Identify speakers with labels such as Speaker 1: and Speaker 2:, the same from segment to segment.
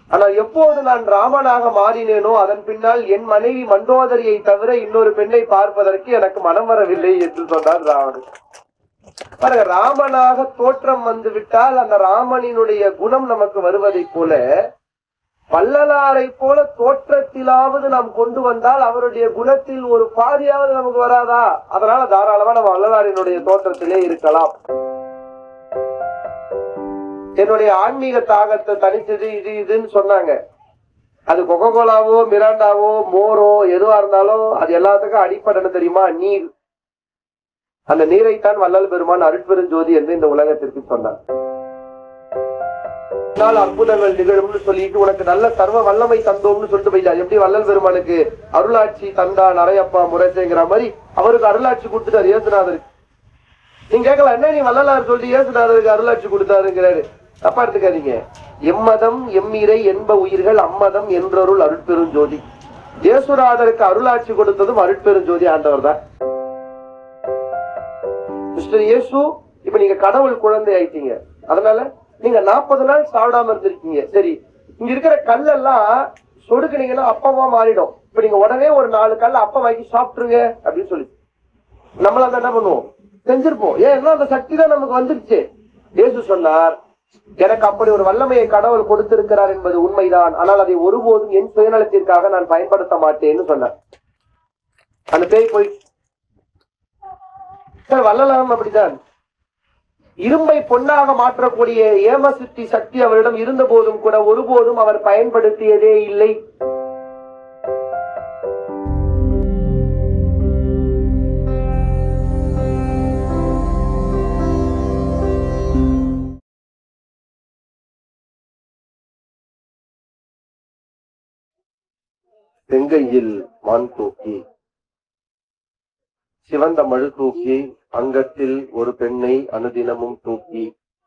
Speaker 1: ஆனால் எப்போது நான் ராமனாக மாறினேனோ அதன் பின்னால் என் மனைவி மண்டோதரியை தவிர இன்னொரு பெண்ணை பார்ப்பதற்கு எனக்கு மனம் வரவில்லை என்று சொன்னார் ராவணன் பாருங்க ராமனாக தோற்றம் வந்து விட்டால் அந்த ராமனினுடைய குணம் நமக்கு வருவதைப் போல வள்ளலாரை போல தோற்றத்திலாவது நாம் கொண்டு வந்தால் அவருடைய குணத்தில் ஒரு பாதியாவது நமக்கு வராதா அதனால தாராளமா நம்ம வள்ளலாரினுடைய தோற்றத்திலே இருக்கலாம் என்னுடைய ஆன்மீக தாகத்தை தனித்தது இது இதுன்னு சொன்னாங்க அது கொக்கோலாவோ மிராண்டாவோ மோரோ எதுவா இருந்தாலும் அது எல்லாத்துக்கும் அடிப்படை என்ன தெரியுமா நீர் அந்த நீரைத்தான் வள்ளல் பெருமான் அருட்பெருஞ்சோதி என்று இந்த உலகத்திற்கு சொன்னார் நாள் அற்புதங்கள் நிகழும்னு சொல்லிட்டு உனக்கு நல்ல சர்வ வல்லமை தந்தோம்னு சொல்லிட்டு போயிட்டார் எப்படி வள்ளல் பெருமானுக்கு அருளாட்சி தந்தா நரையப்பா முரசேங்கிற மாதிரி அவருக்கு அருளாட்சி கொடுத்துட்டார் இயேசுநாதருக்கு நீங்க கேட்கலாம் என்ன நீ வள்ளலார் சொல்லி இயேசுநாதருக்கு அருளாட்சி கொடுத்தாருங்கிறாரு தப்பா எடுத்துக்காதீங்க எம்மதம் எம்மிரை என்ப உயிர்கள் அம்மதம் என்றொருள் அருட்பெருஞ்சோதி இயேசுநாதருக்கு அருளாட்சி கொடுத்ததும் அருட்பெருஞ்சோதி ஆண்டவர் தான் மிஸ்டர் இயேசு இப்ப நீங்க கடவுள் குழந்தை ஆயிட்டீங்க அதனால நீங்க நாற்பது நாள் சாப்பிடாம இருந்திருக்கீங்க சரி இங்க இருக்கிற கல்லெல்லாம் சொடுக்குனீங்கன்னா அப்பமா மாறிடும் இப்ப நீங்க உடனே ஒரு நாலு கல்ல அப்பம் வாங்கி சாப்பிட்டுருங்க அப்படின்னு சொல்லி நம்மள அதை என்ன பண்ணுவோம் செஞ்சிருப்போம் ஏன்னா அந்த சக்தி தான் நமக்கு வந்துருச்சு இயேசு சொன்னார் எனக்கு அப்படி ஒரு வல்லமையை கடவுள் கொடுத்திருக்கிறார் என்பது உண்மைதான் ஆனால் அதை ஒருபோதும் என் சுயநலத்திற்காக நான் பயன்படுத்த மாட்டேன்னு சொன்னார் அந்த பேய் போய் சார் வள்ளலாரும் அப்படித்தான் இரும்பை பொன்னாக மாற்றக்கூடிய ஏமசுத்தி சக்தி அவரிடம் இருந்த போதும் கூட ஒருபோதும் அவர் பயன்படுத்தியதே இல்லை செங்கையில் மான் தூக்கி சிவந்த மழு தூக்கி அங்கத்தில் ஒரு பெண்ணை அனுதினமும் தூக்கி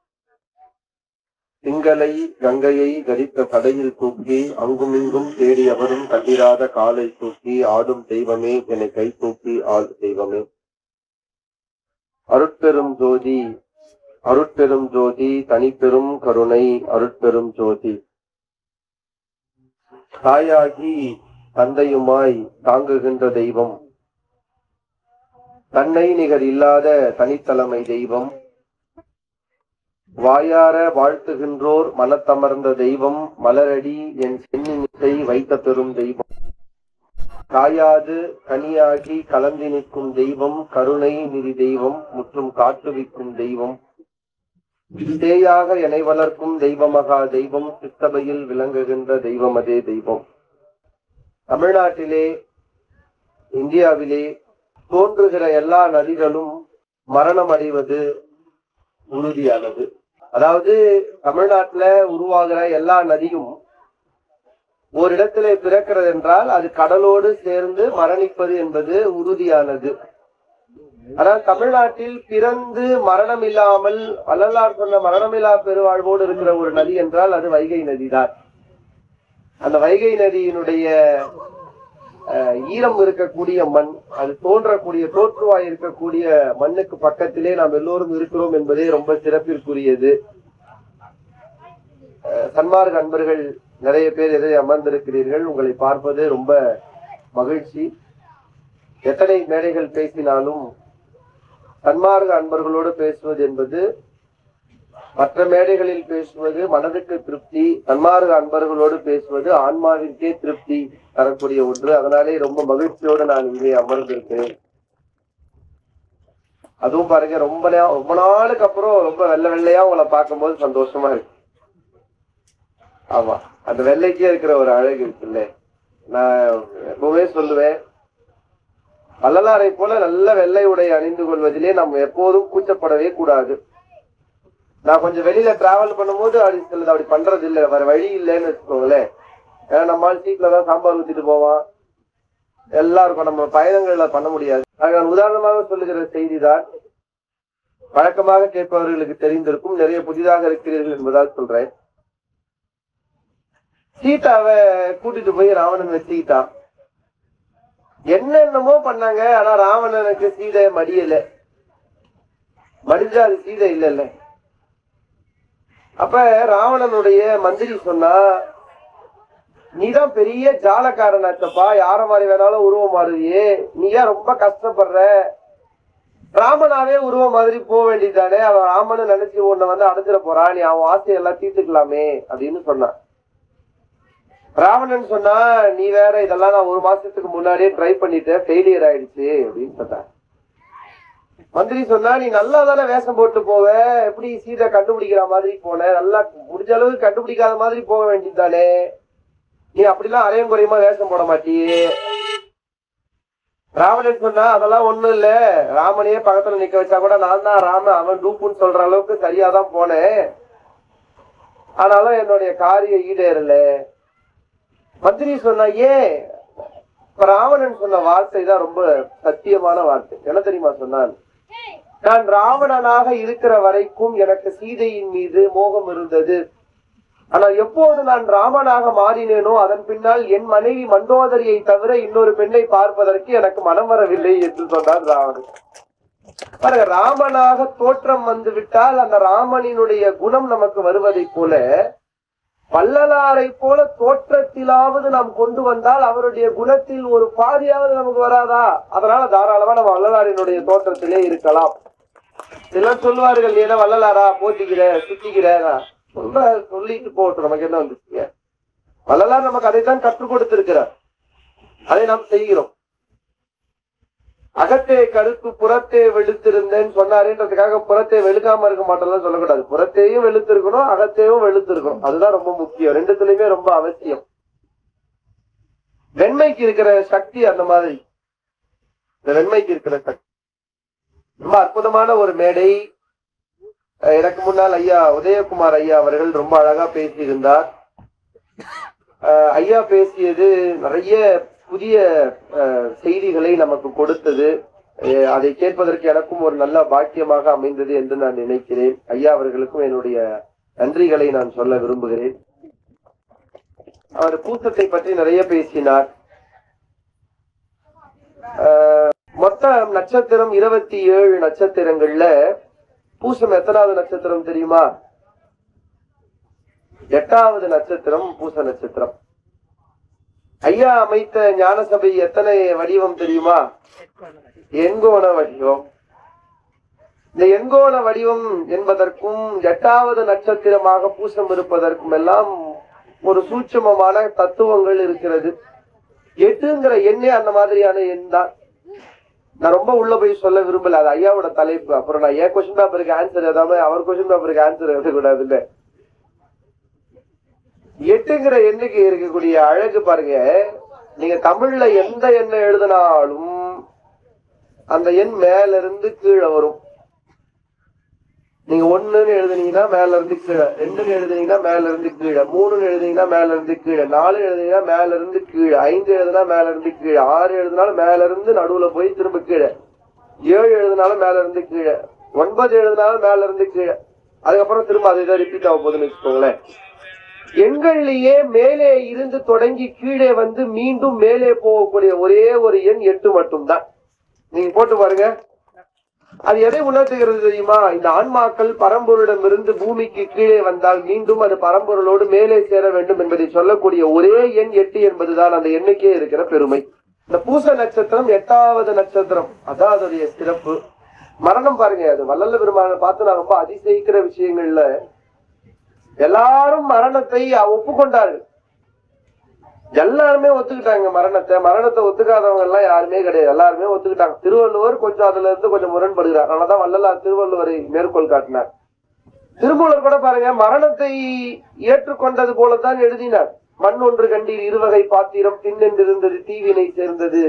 Speaker 1: திங்களை கங்கையை கரித்த தடையில் தூக்கி அங்குமிங்கும் தேடி அவரும் கண்டிராத காலை தூக்கி ஆடும் தெய்வமே என்னை கை தூக்கி ஆள் தெய்வமே அருட்பெரும் ஜோதி அருட்பெரும் ஜோதி தனிப்பெரும் கருணை அருட்பெரும் ஜோதி தாயாகி தந்தையுமாய் தாங்குகின்ற தெய்வம் தன்னை நிகர் இல்லாத தனித்தலைமை தெய்வம் வாயார வாழ்த்துகின்றோர் மனத்தமர்ந்த தெய்வம் மலரடி என் சென்னிசை வைத்த பெரும் தெய்வம் காயாது கனியாகி கலந்து நிற்கும் தெய்வம் கருணை நிதி தெய்வம் முற்றும் காட்டுவிக்கும் தெய்வம் தேயாக எனை வளர்க்கும் தெய்வமகா தெய்வம் சித்தபையில் விளங்குகின்ற தெய்வம் அதே தெய்வம் தமிழ்நாட்டிலே இந்தியாவிலே தோன்றுகிற எல்லா நதிகளும் மரணம் அடைவது உறுதியானது அதாவது தமிழ்நாட்டுல உருவாகிற எல்லா நதியும் ஒரு இடத்துல பிறக்கிறது என்றால் அது கடலோடு சேர்ந்து மரணிப்பது என்பது உறுதியானது ஆனால் தமிழ்நாட்டில் பிறந்து மரணம் இல்லாமல் வள்ளலார் சொன்ன மரணமில்லா பெருவாழ்வோடு இருக்கிற ஒரு நதி என்றால் அது வைகை நதிதான் அந்த வைகை நதியினுடைய அஹ், ஈரம் இருக்கக்கூடிய மண் அது தோன்றக்கூடிய தோற்றுவாய் இருக்கக்கூடிய மண்ணுக்கு பக்கத்திலே நாம் எல்லோரும் இருக்கிறோம் என்பதே ரொம்ப சிறப்பிற்குரியது அஹ், சன்மார்க்க அன்பர்கள் நிறைய பேர் எதை அமர்ந்திருக்கிறீர்கள் உங்களை பார்ப்பது ரொம்ப மகிழ்ச்சி எத்தனை மேடைகள் பேசினாலும் சன்மார்க்க அன்பர்களோடு பேசுவது என்பது மற்ற மேடைகளில் பேசுவது மனதுக்கு திருப்தி சன்மார்க்க அன்பர்களோடு பேசுவது ஆன்மாவிற்கே திருப்தி தரக்கூடிய ஒன்று அதனாலே ரொம்ப மகிழ்ச்சியோடு நான் இங்கே அமர்ந்திருக்கிறேன் அதுவும் பாருங்க ரொம்ப நே- ரொம்ப நாளுக்கு அப்புறம் ரொம்ப வெள்ளை வெள்ளையா உங்களை பார்க்கும்போது சந்தோஷமா இருக்கு ஆமா அந்த வெள்ளைக்கே இருக்கிற ஒரு அழகு இருக்குல்ல நான் எப்பவுமே சொல்லுவேன் வள்ளலாரை போல நல்ல வெள்ளை உடை அணிந்து கொள்வதிலே நாம் எப்போதும் கூச்சப்படவே கூடாது நான் கொஞ்சம் வெளியில டிராவல் பண்ணும்போது அப்படி சிலது அப்படி பண்றது இல்ல வேற வழி இல்லைன்னு வச்சுக்கோங்களேன் ஏன்னா நம்ம சீட்ல தான் சாம்பார் ஊத்திட்டு போவான் எல்லாருக்கும் நம்ம பயணங்கள்ல பண்ண முடியாது ஆக நான் உதாரணமாக சொல்லுகிற செய்திதான் வழக்கமாக கேட்பவர்களுக்கு தெரிந்திருக்கும் நிறைய புதிதாக இருக்கிறீர்கள் என்பதால் சொல்றேன் சீதாவை கூட்டிட்டு போய் ராவணன் வச்சுக்கிட்டான் என்னென்னமோ பண்ணாங்க ஆனா ராவணனுக்கு சீதை மடியல மடிஞ்சா அது சீதை இல்லைல்ல அப்ப ராவணனுடைய மந்திரி சொன்னா நீதான் பெரிய ஜாலக்காரனாச்சப்பா யார மாதிரி வேணாலும் உருவம் மாறுவியே நீ ஏன் ரொம்ப கஷ்டப்படுற ராமனாவே உருவம் மாதிரி போக வேண்டியதானே அவன் ராமனு நினைச்சு உன்னை வந்து அடைச்சிட போறான் நீ அவன் ஆசையெல்லாம் தீர்த்துக்கலாமே அப்படின்னு சொன்னான் ராவணன் சொன்னா நீ வேற இதெல்லாம் நான் ஒரு மாசத்துக்கு முன்னாடியே ட்ரை பண்ணிட்டேன் ஃபெயிலியர் ஆயிடுச்சு அப்படின்னு சொன்னான் மந்திரி சொன்னா நீ நல்லா தானே வேஷம் போட்டு போவ எப்படி சீதை கண்டுபிடிக்கிற மாதிரி போன நல்லா முடிஞ்ச அளவுக்கு கண்டுபிடிக்காத மாதிரி போக வேண்டியதுதானே நீ அப்படிலாம் அரையும் குறையுமா வேஷம் போட மாட்டியே ராவணன் சொன்னா அதெல்லாம் ஒண்ணும் இல்ல ராமனையே பக்கத்துல நிக்க வச்சா கூட நான் தான் ராமன் அவன் டூப்புன்னு சொல்ற அளவுக்கு சரியாதான் போனேன் ஆனாலும் என்னுடைய காரியம் ஈடேறல மந்திரி சொன்னா ஏன் இப்ப ராவணன் சொன்ன வார்த்தை தான் ரொம்ப சத்தியமான வார்த்தை என்ன தெரியுமா சொன்னான் நான் ராவணனாக இருக்கிற வரைக்கும் எனக்கு சீதையின் மீது மோகம் இருந்தது ஆனால் எப்போது நான் ராமனாக மாறினேனோ அதன் பின்னால் என் மனைவி மண்டோதரியை தவிர இன்னொரு பெண்ணை பார்ப்பதற்கு எனக்கு மனம் வரவில்லை என்று சொன்னார் ராவணன் பாருங்க ராமனாக தோற்றம் வந்து விட்டால் அந்த ராமனினுடைய குணம் நமக்கு வருவதைப் போல வள்ளலாரை போல தோற்றத்திலாவது நாம் கொண்டு வந்தால் அவருடைய குணத்தில் ஒரு பாதியாவது நமக்கு வராதா அதனால தாராளமா நம்ம வள்ளலாரினுடைய தோற்றத்திலே இருக்கலாம் சிலர் சொல்லுவார்கள் நீ என்ன வள்ளலாரா போத்திக்கிற சுத்திக்கிற சொல்ற சொல்லிட்டு போகட்டும் நமக்கு என்ன வந்துச்சுங்க வள்ளலார் நமக்கு அதைத்தான் கற்றுக் கொடுத்திருக்கிறார் அதை நாம் செய்கிறோம் அகத்தே கருத்து புறத்தே வெளுத்திருந்தேன்னு சொன்னாருன்றதுக்காக புறத்தே வெளுக்காம இருக்க மாட்டோம்லாம் சொல்லக்கூடாது புறத்தையும் வெளுத்திருக்கணும் அகத்தையும் வெளுத்திருக்கணும் அதுதான் ரொம்ப முக்கியம் ரெண்டுத்துலயுமே ரொம்ப அவசியம் வெண்மைக்கு இருக்கிற சக்தி அந்த மாதிரி இந்த வெண்மைக்கு இருக்கிற சக்தி ரொம்ப அற்புதமான ஒரு மேடை அஹ் எனக்கு முன்னால் ஐயா உதயகுமார் ஐயா அவர்கள் ரொம்ப அழகா பேசியிருந்தார் அஹ் ஐயா பேசியது நிறைய புதிய அஹ், செய்திகளை நமக்கு கொடுத்தது அஹ், அதை கேட்பதற்கு எனக்கும் ஒரு நல்ல பாக்கியமாக அமைந்தது என்று நான் நினைக்கிறேன் ஐயா அவர்களுக்கும் என்னுடைய நன்றிகளை நான் சொல்ல விரும்புகிறேன் அவர் பூசத்தை பற்றி நிறைய பேசினார் அஹ், மொத்த நட்சத்திரம் இருபத்தி ஏழு நட்சத்திரங்கள்ல பூசம் எத்தனாவது நட்சத்திரம் தெரியுமா எட்டாவது நட்சத்திரம் பூச நட்சத்திரம் ஐயா அமைத்த ஞான சபை எத்தனை வடிவம் தெரியுமா எண்கோண வடிவம் இந்த எண்கோண வடிவம் என்பதற்கும் எட்டாவது நட்சத்திரமாக பூசம் இருப்பதற்கும் எல்லாம் ஒரு சூட்சமமான தத்துவங்கள் இருக்கிறது எட்டுங்கிற எண்ணே அந்த மாதிரியான எண் தான் நான் ரொம்ப உள்ள போய் சொல்ல விரும்பல அது ஐயாவோட தலைப்பு அப்புறம் நான் ஏன் கொஸ்டின் பேப்பருக்கு ஆன்சர் ஏதாவது அவர் கொஸ்டின் பேப்பருக்கு ஆன்சர் எழுதக்கூடாது இல்ல எட்டுங்கிற எண்ணுக்கு இருக்கக்கூடிய அழகு பாருங்க நீங்க தமிழ்ல எந்த எண்ணை எழுதினாலும் அந்த எண் மேல இருந்து கீழே வரும் நீங்க ஒண்ணுன்னு எழுதுனீங்கன்னா மேல இருந்து கீழே ரெண்டுன்னு எழுதுனீங்கன்னா மேல இருந்து கீழே மூணுன்னு எழுதுனீங்கன்னா மேல இருந்து கீழே நாலு எழுதுனீங்கன்னா மேல இருந்து கீழே ஐந்து எழுதுனா மேல இருந்து கீழே ஆறு எழுதினாலும் மேல இருந்து நடுவுல போய் திரும்ப கீழே ஏழு எழுதினாலும் மேல இருந்து கீழே ஒன்பது எழுதினாலும் மேல இருந்து கீழே அதுக்கப்புறம் திரும்ப அதை தான் ரிப்பீட் ஆக போகுதுன்னு வச்சுக்கோங்களேன் எண்கள்லயே மேலே இருந்து தொடங்கி கீழே வந்து மீண்டும் மேலே போகக்கூடிய ஒரே ஒரு எண் எட்டு மட்டும்தான் நீங்க போட்டு பாருங்க அது எதை உணர்த்துகிறது தெரியுமா இந்த ஆன்மாக்கள் பரம்பொருளிடமிருந்து பூமிக்கு கீழே வந்தால் மீண்டும் அது பரம்பொருளோடு மேலே சேர வேண்டும் என்பதை சொல்லக்கூடிய ஒரே எண் எட்டு என்பதுதான் அந்த எண்ணுக்கே இருக்கிற பெருமை இந்த பூச நட்சத்திரம் எட்டாவது நட்சத்திரம் அதான் அதோடைய சிறப்பு மரணம் பாருங்க அது வள்ளல பெருமான பார்த்து நான் ரொம்ப அதிசயிக்கிற விஷயங்கள்ல எல்லாரும் மரணத்தை ஒப்புக்கொண்டார்கள் எல்லாருமே ஒத்துக்கிட்டாங்க மரணத்தை மரணத்தை ஒத்துக்காதவங்க எல்லாம் யாருமே கிடையாது எல்லாருமே ஒத்துக்கிட்டாங்க திருவள்ளுவர் கொஞ்சம் அதுல இருந்து கொஞ்சம் முரண்படுகிறார் அதனாலதான் வள்ளலார் திருவள்ளுவரை மேற்கோள் காட்டினார் திருமூலர் கூட பாருங்க மரணத்தை ஏற்றுக்கொண்டது போலத்தான் எழுதினார் மண் ஒன்று கண்டீர் இருவகை பாத்திரம் பின்னென்றிருந்தது தீவினை சேர்ந்தது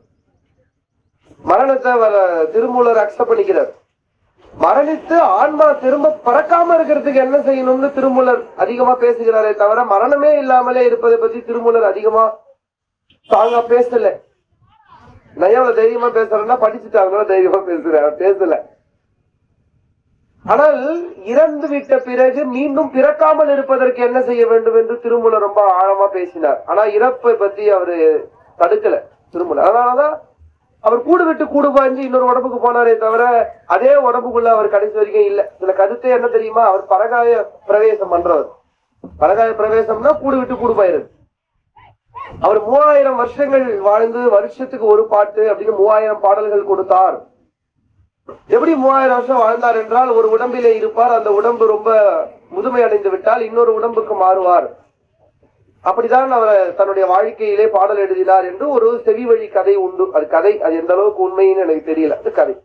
Speaker 1: மரணத்தை வ- திருமூலர் அக்செப்ட் பண்ணிக்கிறார் மரணித்து ஆன்மா திரும்ப பறக்காம இருக்கிறதுக்கு என்ன செய்யணும்னு திருமூலர் அதிகமா பேசுகிறாரே தவிர மரணமே இல்லாமலே இருப்பதை பத்தி திருமூலர் அதிகமா ஸ்ட்ராங்கா பேசல நான் எவ்வளவு தைரியமா பேசுறேன்னா படிச்சுட்டாங்களோ தைரியமா பேசுறேன் அவர் பேசல ஆனால் இறந்து விட்ட பிறகு மீண்டும் பிறக்காமல் இருப்பதற்கு என்ன செய்ய வேண்டும் என்று திருமூலர் ரொம்ப ஆழமா பேசினார் ஆனா இறப்பை பத்தி அவரு தடுக்கல திருமூலர் அதனாலதான் அவர் கூடு விட்டு கூடு பாய்ஞ்சு இன்னொரு உடம்புக்கு போனாரே தவிர அதே உடம்புக்குள்ள அவர் கடைசி வரைக்கும் இல்ல இதுல கருத்தே என்ன தெரியுமா அவர் பரகாய பிரவேசம் பண்றவர் பரகாய பிரவேசம்னா கூடு விட்டு கூடு பாயிருது அவர் மூவாயிரம் வருஷங்கள் வாழ்ந்து வருஷத்துக்கு ஒரு பாட்டு அப்படின்னு மூவாயிரம் பாடல்கள் கொடுத்தார் எப்படி மூவாயிரம் வருஷம் வாழ்ந்தார் என்றால் ஒரு உடம்பிலே இருப்பார் அந்த உடம்பு ரொம்ப முதுமை அடைந்து விட்டால் இன்னொரு உடம்புக்கு மாறுவார் அப்படிதான் அவர் தன்னுடைய வாழ்க்கையிலே பாடல் எழுதினார் என்று ஒரு செவி வழி கதை உண்டு அது கதை அது எந்த அளவுக்கு உண்மைன்னு எனக்கு தெரியல அது கதை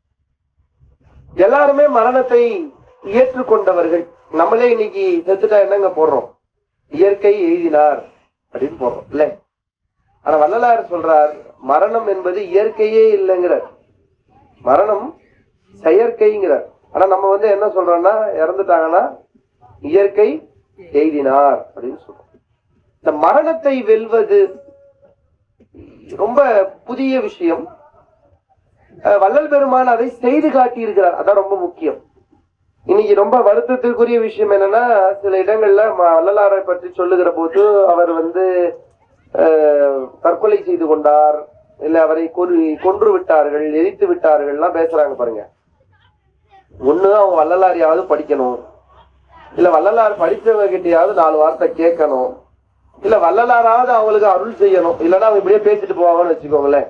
Speaker 1: எல்லாருமே மரணத்தை ஏற்றுக்கொண்டவர்கள் நம்மளே இன்னைக்கு செத்துட்டா என்னங்க போடுறோம் இயற்கை எழுதினார் அப்படின்னு போடுறோம் இல்ல ஆனா வள்ளலார் சொல்றார் மரணம் என்பது இயற்கையே இல்லைங்கிறார் மரணம் செயற்கைங்கிறார் ஆனா நம்ம வந்து என்ன சொல்றோம்னா இறந்துட்டாங்கன்னா இயற்கை எய்தினார் அப்படின்னு சொல்றோம் இந்த மரணத்தை வெல்வது ரொம்ப புதிய விஷயம் அஹ் வள்ளல் பெருமான் அதை செய்து காட்டியிருக்கிறார் அதான் ரொம்ப முக்கியம் இன்னைக்கு ரொம்ப வருத்தத்திற்குரிய விஷயம் என்னன்னா சில இடங்கள்ல ம- வள்ளலாரை பற்றி சொல்லுகிற போது அவர் வந்து அஹ், தற்கொலை செய்து கொண்டார் இல்ல அவரை கொன்று கொன்று விட்டார்கள் எரித்து விட்டார்கள்லாம் பேசுறாங்க பாருங்க ஒண்ணு அவங்க வள்ளலாரையாவது படிக்கணும் இல்ல வள்ளலார் படிச்சவங்க கிட்டயாவது நாலு வார்த்தை கேட்கணும் இல்ல வள்ளலாராவது அவங்களுக்கு அருள் செய்யணும் இல்லைன்னா அவங்க இப்படியே பேசிட்டு போவாங்கன்னு வச்சுக்கோங்களேன்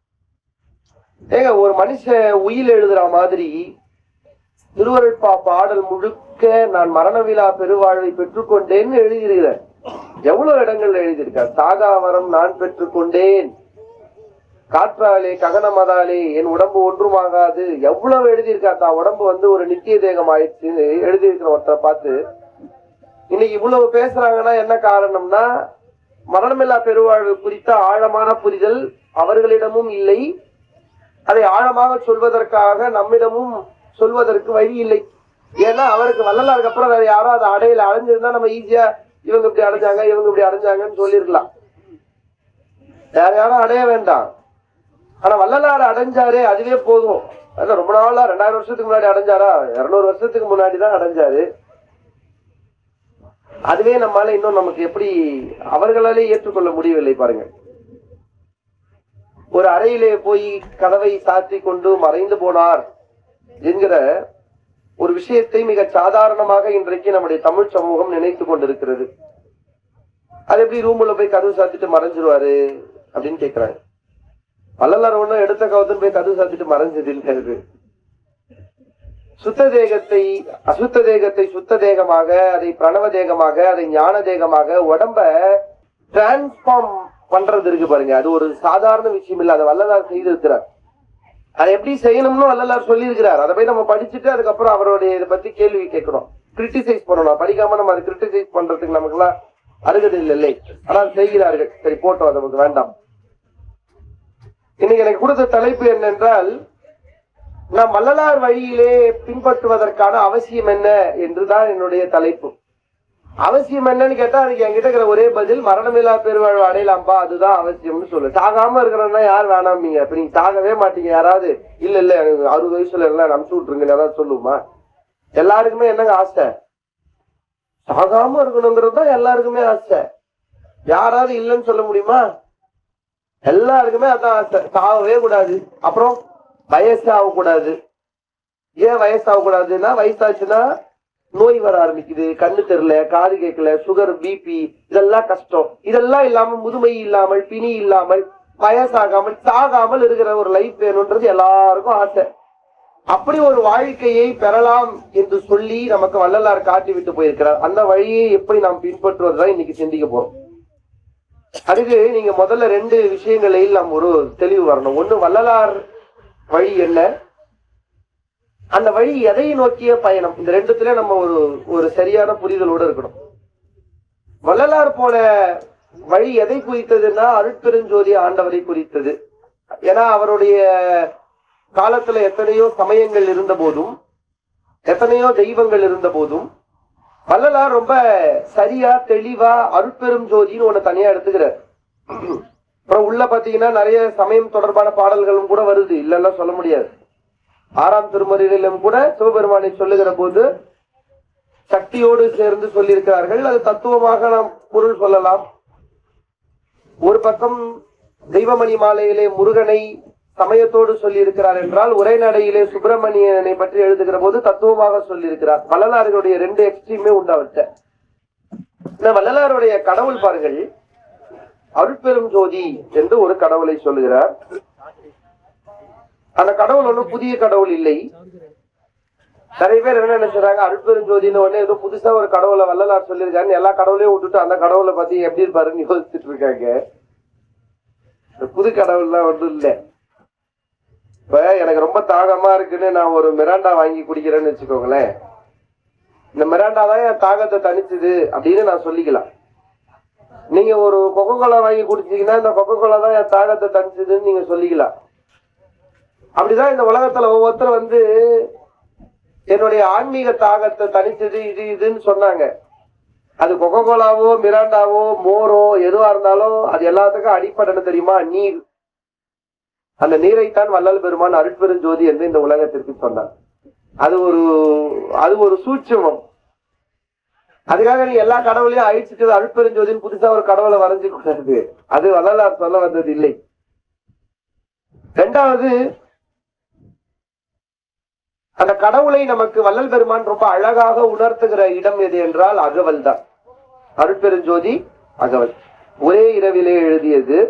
Speaker 1: ஏங்க ஒரு மனுஷன் உயில் எழுதுற மாதிரி திருவருட்பா பாடல் முழுக்க நான் மரண விழா பெருவாழ்வை பெற்றுக்கொண்டேன்னு எழுதியிருக்கிறார் எவ்வளவு இடங்கள்ல எழுதியிருக்கார் சாகாவரம் நான் பெற்றுக்கொண்டேன் காற்றாலே ககனமதாலே என் உடம்பு ஒன்றுமாகாது எவ்வளவு எழுதியிருக்கார் தான் உடம்பு வந்து ஒரு நித்திய தேகம் ஆயிடுச்சு எழுதியிருக்கிற ஒருத்தரை பார்த்து இன்னைக்கு இவ்வளவு பேசுறாங்கன்னா என்ன காரணம்னா மரணமில்லா பெருவாழ்வு குறித்த ஆழமான புரிதல் அவர்களிடமும் இல்லை அதை ஆழமாக சொல்வதற்காக நம்மிடமும் சொல்வதற்கு வழி இல்லை ஏன்னா அவருக்கு வள்ளலாருக்கு அப்புறம் வேற யாரோ அதை அடையில அடைஞ்சிருந்தா நம்ம ஈஸியா இவங்க இப்படி அடைஞ்சாங்க இவங்க இப்படி அடைஞ்சாங்கன்னு சொல்லியிருக்கலாம் வேற யாரும் அடைய வேண்டாம் ஆனா வள்ளலார் அடைஞ்சாரே அதுவே போதும் அதான் ரொம்ப நாளா ரெண்டாயிரம் வருஷத்துக்கு முன்னாடி அடைஞ்சாரா இருநூறு வருஷத்துக்கு முன்னாடி தான் அடைஞ்சாரு அதுவே நம்மால இன்னும் நமக்கு எப்படி அவர்களாலே ஏற்றுக்கொள்ள முடியவில்லை பாருங்க ஒரு அறையிலே போய் கதவை சாத்தி கொண்டு மறைந்து போனார் என்கிற ஒரு விஷயத்தை மிக சாதாரணமாக இன்றைக்கு நம்முடைய தமிழ் சமூகம் நினைத்து கொண்டிருக்கிறது அது எப்படி ரூம்ல போய் கதவு சாத்திட்டு மறைஞ்சிருவாரு அப்படின்னு கேக்குறாங்க வள்ளலார் ஒண்ணும் எடுத்த கவுத்துன்னு போய் கதவு சாத்திட்டு மறைஞ்சது இல்லை அது சுத்த தேகத்தை அசுத்த தேகத்தை சுத்த தேகமாக அதை பிரணவ தேகமாக அதை ஞான தேகமாக உடம்ப டிரான்ஸ்பார்ம் பண்றது இருக்கு பாருங்க அது ஒரு சாதாரண விஷயம் இல்ல அதை வள்ளலார் செய்திருக்கிறார் அதை எப்படி செய்யணும்னு வள்ளலார் சொல்லியிருக்கிறார் அதை போய் நம்ம படிச்சுட்டு அதுக்கப்புறம் அவருடைய இதை பத்தி கேள்வி கேட்கணும் கிரிட்டிசைஸ் பண்ணணும் படிக்காம நம்ம அதை கிரிட்டிசைஸ் பண்றதுக்கு நமக்குலாம் அருகதை இல்லை ஆனா அதை செய்கிறார்கள் சரி போட்டோம் அது நமக்கு வேண்டாம் இன்னைக்கு எனக்கு கொடுத்த தலைப்பு என்னென்றால் நாம் வள்ளலார் வழியிலே பின்பற்றுவதற்கான அவசியம் என்ன என்றுதான் என்னுடைய தலைப்பு அவசியம் என்னன்னு கேட்டா அதுக்கு என்கிட்ட இருக்கிற ஒரே பதில் மரணமில்லா பெருவாழ்வு அடையலாம்பா அதுதான் அவசியம்னு சொல்லு சாகாம இருக்கிறன்னா யார் வேணாமீங்க இப்ப நீங்க சாகவே மாட்டீங்க யாராவது இல்ல இல்ல எனக்கு அறுபது வயசுல எல்லாம் அனுப்பிச்சு விட்டுருங்க ஏதாவது சொல்லுமா எல்லாருக்குமே என்னங்க ஆசை சாகாம இருக்கணுங்கிறது தான் எல்லாருக்குமே ஆசை யாராவது இல்லைன்னு சொல்ல முடியுமா எல்லாருக்குமே அதான் ஆசை சாகவே கூடாது அப்புறம் வயசு ஆகக்கூடாது ஏன் வயசாகக்கூடாதுன்னா வயசாச்சுன்னா நோய் வர ஆரம்பிக்குது கண்ணு தெரியல காது கேட்கல சுகர் பிபி இதெல்லாம் கஷ்டம் இதெல்லாம் இல்லாம முதுமை இல்லாமல் பிணி இல்லாமல் வயசாகாமல் சாகாமல் இருக்கிற ஒரு லைஃப் வேணும்ன்றது எல்லாருக்கும் ஆசை அப்படி ஒரு வாழ்க்கையை பெறலாம் என்று சொல்லி நமக்கு வள்ளலார் காட்டி விட்டு போயிருக்கிறார் அந்த வழியை எப்படி நாம் பின்பற்றுவதுதான் இன்னைக்கு சிந்திக்க போறோம் அதுக்கு நீங்க முதல்ல ரெண்டு விஷயங்களில் நாம் ஒரு தெளிவு வரணும் ஒண்ணு வள்ளலார் வழி என்ன அந்த வழி எதை நோக்கிய பயணம் இந்த ரெண்டுத்துல நம்ம ஒரு ஒரு சரியான புரிதலோடு இருக்கணும் வள்ளலார் போல வழி எதை குறித்ததுன்னா அருட்பெருஞ்சோதி ஆண்டவரை குறித்தது ஏன்னா அவருடைய காலத்துல எத்தனையோ சமயங்கள் இருந்த போதும் எத்தனையோ தெய்வங்கள் இருந்த போதும் வள்ளலார் ரொம்ப சரியா தெளிவா அருட்பெரும் ஜோதின்னு ஒண்ணு தனியா எடுத்துக்கிறார் அப்புறம் உள்ள பாத்தீங்கன்னா நிறைய சமயம் தொடர்பான பாடல்களும் கூட வருது இல்லைன்னா சொல்ல முடியாது ஆறாம் திருமறையிலும் கூட சிவபெருமானை சொல்லுகிற போது சக்தியோடு சேர்ந்து சொல்லியிருக்கிறார்கள் அது தத்துவமாக நாம் பொருள் சொல்லலாம் ஒரு பக்கம் தெய்வமணி மாலையிலே முருகனை சமயத்தோடு சொல்லியிருக்கிறார் என்றால் உரைநடையிலே சுப்பிரமணியனை பற்றி எழுதுகிற போது தத்துவமாக சொல்லியிருக்கிறார் வள்ளலாருடைய ரெண்டு எக்ஸ்ட்ரீமே உண்டு அவர்கிட்ட இந்த வள்ளலாருடைய கடவுள் பாருங்கள் அருட்பெரும் ஜோதி என்று ஒரு கடவுளை சொல்லுகிறார் அந்த கடவுள் ஒண்ணும் புதிய கடவுள் இல்லை நிறைய பேர் என்ன நினைச்சுறாங்க அருட்பெரும் ஜோதின்னு உடனே ஏதோ புதுசா ஒரு கடவுளை வள்ளலார் சொல்லியிருக்காருன்னு எல்லா கடவுளையும் விட்டுட்டு அந்த கடவுளை பத்தி எப்படி இருப்பாருன்னு யோசிச்சுட்டு இருக்காங்க இந்த புது கடவுள்லாம் ஒன்றும் இல்லை இப்ப எனக்கு ரொம்ப தாகமா இருக்குன்னு நான் ஒரு மிராண்டா வாங்கி குடிக்கிறேன்னு வச்சுக்கோங்களேன் இந்த மிராண்டா தான் என் தாகத்தை தணிச்சுது அப்படின்னு நான் சொல்லிக்கலாம் நீங்க ஒரு கொக்கோ கோலா வாங்கி குடிச்சீங்கன்னா இந்த கொக்கோ கோலா தான் என் தாகத்தை தணிச்சுதுன்னு நீங்க சொல்லிக்கலாம் அப்படிதான் இந்த உலகத்துல ஒவ்வொருத்தர் வந்து என்னுடைய ஆன்மீக தாகத்தை தணிச்சது இது இதுன்னு சொன்னாங்க அது கொக்கோ கோலாவோ மிராண்டாவோ மோரோ எதுவா இருந்தாலும் அது எல்லாத்துக்கும் அடிப்படை என்ன தெரியுமா நீர் அந்த நீரைத்தான் வள்ளல் பெருமான் அருட்பெரும் ஜோதி என்று இந்த உலகத்திற்கு சொன்னார் அது ஒரு அது ஒரு சூட்சமம் அதுக்காக நீ எல்லா கடவுளையும் அழிச்சிட்டு அருட்பெருஞ்சோதின்னு புதுசா ஒரு கடவுளை வரைஞ்சு கூடாது அது வள்ளலார் சொல்ல வந்தது இல்லை ரெண்டாவது அந்த கடவுளை நமக்கு வள்ளல் பெருமான் ரொம்ப அழகாக உணர்த்துகிற இடம் எது என்றால் அகவல் தான் அருட்பெருஞ்சோதி அகவல் ஒரே இரவிலே எழுதியது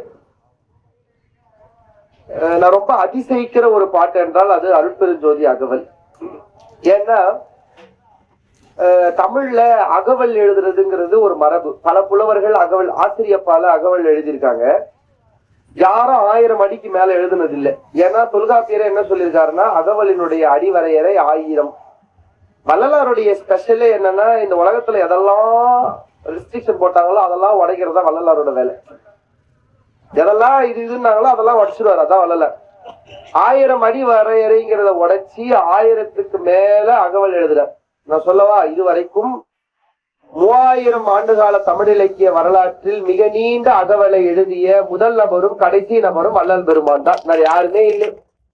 Speaker 1: அஹ் நான் ரொம்ப அதிசயிக்கிற ஒரு பாட்டு என்றால் அது அருட்பெருஞ்சோதி அகவல் ஏன்னா அஹ் தமிழ்ல அகவல் எழுதுறதுங்கிறது ஒரு மரபு பல புலவர்கள் அகவல் ஆசிரியப்பால அகவல் எழுதியிருக்காங்க யாரும் ஆயிரம் அடிக்கு மேல எழுதுனது இல்ல ஏன்னா தொல்காப்பியர் என்ன சொல்லியிருக்காருன்னா அகவலினுடைய அடிவரையறை ஆயிரம் வள்ளலாருடைய ஸ்பெஷலே என்னன்னா இந்த உலகத்துல எதெல்லாம் ரெஸ்ட்ரிக்ஷன் போட்டாங்களோ அதெல்லாம் உடைக்கிறதா வள்ளலாரோட வேலை எதெல்லாம் இது இதுன்னாங்களோ அதெல்லாம் உடைச்சிருவாரு அதான் வள்ளலார் ஆயிரம் அடி வரையறைங்கிறத உடைச்சி ஆயிரத்துக்கு மேல அகவல் எழுதுறார் நான் சொல்லவா இது வரைக்கும் மூவாயிரம் ஆண்டுகால தமிழ் இலக்கிய வரலாற்றில் மிக நீண்ட அகவலை எழுதிய முதல் நபரும் கடைசி நபரும் வள்ளல் பெருமான் தான் வேற யாருமே இல்லை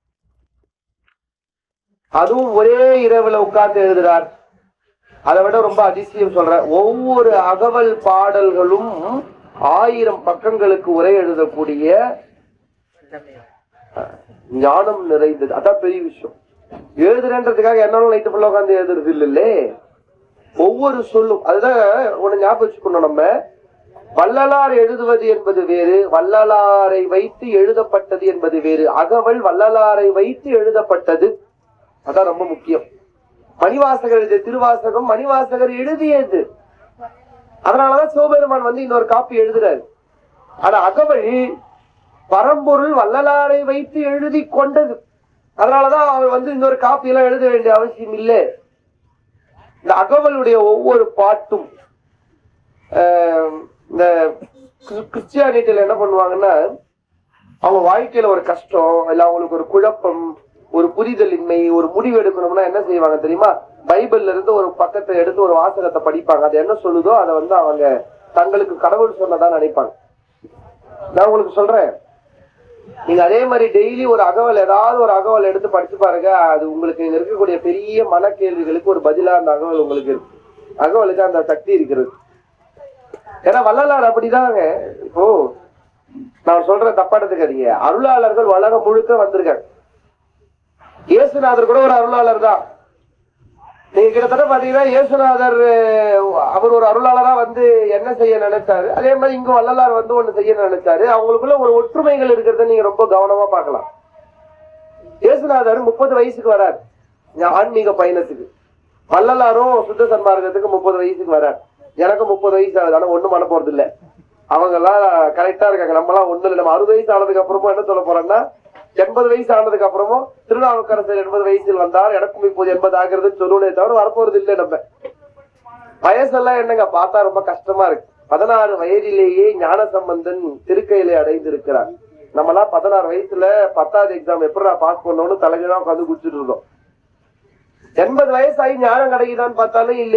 Speaker 1: அதுவும் ஒரே இரவுல உட்கார்ந்து எழுதுறார் அதை விட ரொம்ப அதிசயம் சொல்றேன் ஒவ்வொரு அகவல் பாடல்களும் ஆயிரம் பக்கங்களுக்கு உரை எழுதக்கூடிய அஹ், ஞானம் நிறைந்தது அதான் பெரிய விஷயம் எழுதுறேன்றதுக்காக என்னாலும் நைட்டு ஃபுல்லா உட்காந்து எழுதுறது இல்லைல்லே ஒவ்வொரு சொல்லும் அதுதான் ஒண்ணு ஞாபகம் வச்சுக்கணும் நம்ம வள்ளலார் எழுதுவது என்பது வேறு வள்ளலாரை வைத்து எழுதப்பட்டது என்பது வேறு அகவல் வள்ளலாரை வைத்து எழுதப்பட்டது அதான் ரொம்ப முக்கியம் மணிவாசகர் எழுதிய திருவாசகம் மணிவாசகர் எழுதியது அதனாலதான் சிவபெருமான் வந்து இன்னொரு காப்பி எழுதுறாரு ஆனா அகவல் பரம்பொருள் வள்ளலாரை வைத்து எழுதி கொண்டது அதனாலதான் அவர் வந்து இன்னொரு காப்பி எல்லாம் எழுத வேண்டிய அவசியம் இல்லை இந்த அகவலுடைய ஒவ்வொரு பாட்டும் ஆஹ், இந்த கிறிஸ்- கிறிஸ்டியானிட்டியில என்ன பண்ணுவாங்கன்னா அவங்க வாழ்க்கையில ஒரு கஷ்டம் இல்ல அவங்களுக்கு ஒரு குழப்பம் ஒரு புரிதலின்மை ஒரு முடிவு எடுக்கணும்னா என்ன செய்வாங்க தெரியுமா பைபிள்ல இருந்து ஒரு பக்கத்தை எடுத்து ஒரு வாசகத்தை படிப்பாங்க அது என்ன சொல்லுதோ அதை வந்து அவங்க தங்களுக்கு கடவுள் சொன்னதா நினைப்பாங்க நான் உங்களுக்கு சொல்றேன் நீங்க அதே மாதிரி டெய்லி ஒரு அகவல் ஏதாவது ஒரு அகவல் எடுத்து படிச்சு பாருங்க அது உங்களுக்கு இங்க இருக்கக்கூடிய பெரிய மன கேள்விகளுக்கு ஒரு பதிலா அந்த அகவல் உங்களுக்கு இருக்கு அகவலுக்கு அந்த சக்தி இருக்கிறது ஏன்னா வள்ளலார் அப்படிதாங்க இப்போ நான் சொல்றேன் தப்பா எடுத்துக்காதீங்க அருளாளர்கள் உலகம் முழுக்க வந்திருக்காங்க இயேசுநாதர் கூட ஒரு அருளாளர் தான் நீங்க கிட்டத்தட்ட பாத்தீங்கன்னா இயேசுநாதர் அஹ், அவர் ஒரு அருளாளரா வந்து என்ன செய்ய நினைச்சாரு அதே மாதிரி இங்க வள்ளலார் வந்து ஒண்ணு செய்ய நினைச்சாரு அவங்களுக்குள்ள ஒரு ஒற்றுமைகள் இருக்கிறத நீங்க ரொம்ப கவனமா பார்க்கலாம் இயேசுநாதர் முப்பது வயசுக்கு வரார் இந்த ஆன்மீக பயணத்துக்கு வள்ளலாரும் சுத்த சன்மார்க்கத்துக்கு முப்பது வயசுக்கு வரார் எனக்கு முப்பது வயசு ஆகுது ஆனா ஒண்ணும் பண்ண போறது இல்ல அவங்க எல்லாம் கரெக்டா இருக்காங்க நம்ம எல்லாம் ஒண்ணு இல்லை நம்ம அறுபது வயசு ஆனதுக்கு அப்புறமும் என்ன சொல்ல போறோம்னா எண்பது வயசு ஆனதுக்கு அப்புறமும் திருநாவுக்கரசர் எண்பது வயசில் வந்தார் எனக்கும் இப்போது எண்பது ஆகிறதுன்னு சொல்லுவதே தவிர வரப்போறது இல்லை நம்ம வயசெல்லாம் என்னங்க பார்த்தா ரொம்ப கஷ்டமா இருக்கு பதினாறு வயதிலேயே ஞான சம்பந்தன் திருக்கையிலே அடைந்திருக்கிறார் நம்மலாம் பதினாறு வயசுல பத்தாவது எக்ஸாம் எப்படி நான் பாஸ் பண்ணோம்னு தலைகீழா உட்காந்து குடிச்சிட்டு இருந்தோம் எண்பது வயசாகி ஞானம் கிடைக்குதான்னு பார்த்தாலும் இல்லை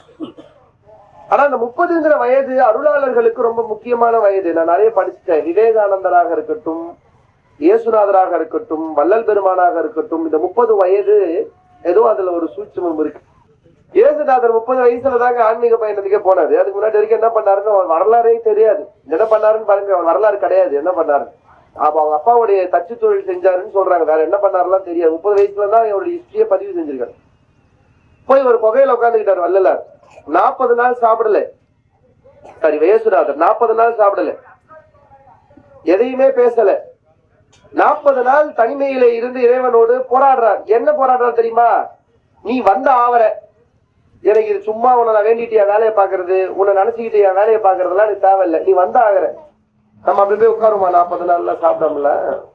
Speaker 1: ஆனா அந்த முப்பதுங்கிற வயது அருளாளர்களுக்கு ரொம்ப முக்கியமான வயது நான் நிறைய படிச்சுட்டேன் விவேகானந்தராக இருக்கட்டும் இயேசுநாதராக இருக்கட்டும் வள்ளல் பெருமானாக இருக்கட்டும் இந்த முப்பது வயது ஏதோ அதுல ஒரு சூட்சமம் இருக்கு இயேசுநாதர் முப்பது வயசுல தாங்க ஆன்மீக பயணத்துக்கே போனாரு அதுக்கு முன்னாடி வரைக்கும் என்ன பண்ணாருன்னு அவர் வரலாறே தெரியாது என்ன பண்ணாருன்னு பாருங்க அவர் வரலாறு கிடையாது என்ன பண்ணாரு அப்ப அவங்க அப்பாவுடைய தச்சு தொழில் செஞ்சாருன்னு சொல்றாங்க வேற என்ன பண்ணாருலாம் தெரியாது முப்பது வயசுல தான் அவருடைய ஹிஸ்டரியை பதிவு செஞ்சிருக்காரு போய் ஒரு புகையில உட்காந்துக்கிட்டார் வள்ளலார் நாற்பது நாள் சாப்பிடல சரி வயசுநாதர் நாற்பது நாள் சாப்பிடல எதையுமே பேசல நாற்பது நாள் தனிமையில இருந்து இறைவனோடு போராடுறார் என்ன போராடுறார் தெரியுமா நீ வந்த ஆவர எனக்கு இது சும்மா உன்னை நான் வேண்டிட்டு என் வேலையை பாக்குறது உன்னை நினைச்சுக்கிட்டு என் வேலையை பாக்குறதுலாம் எனக்கு தேவையில்லை நீ வந்த ஆகுற நம்ம அப்படி போய் உட்காருமா நாற்பது நாள்ல சாப்பிடாமல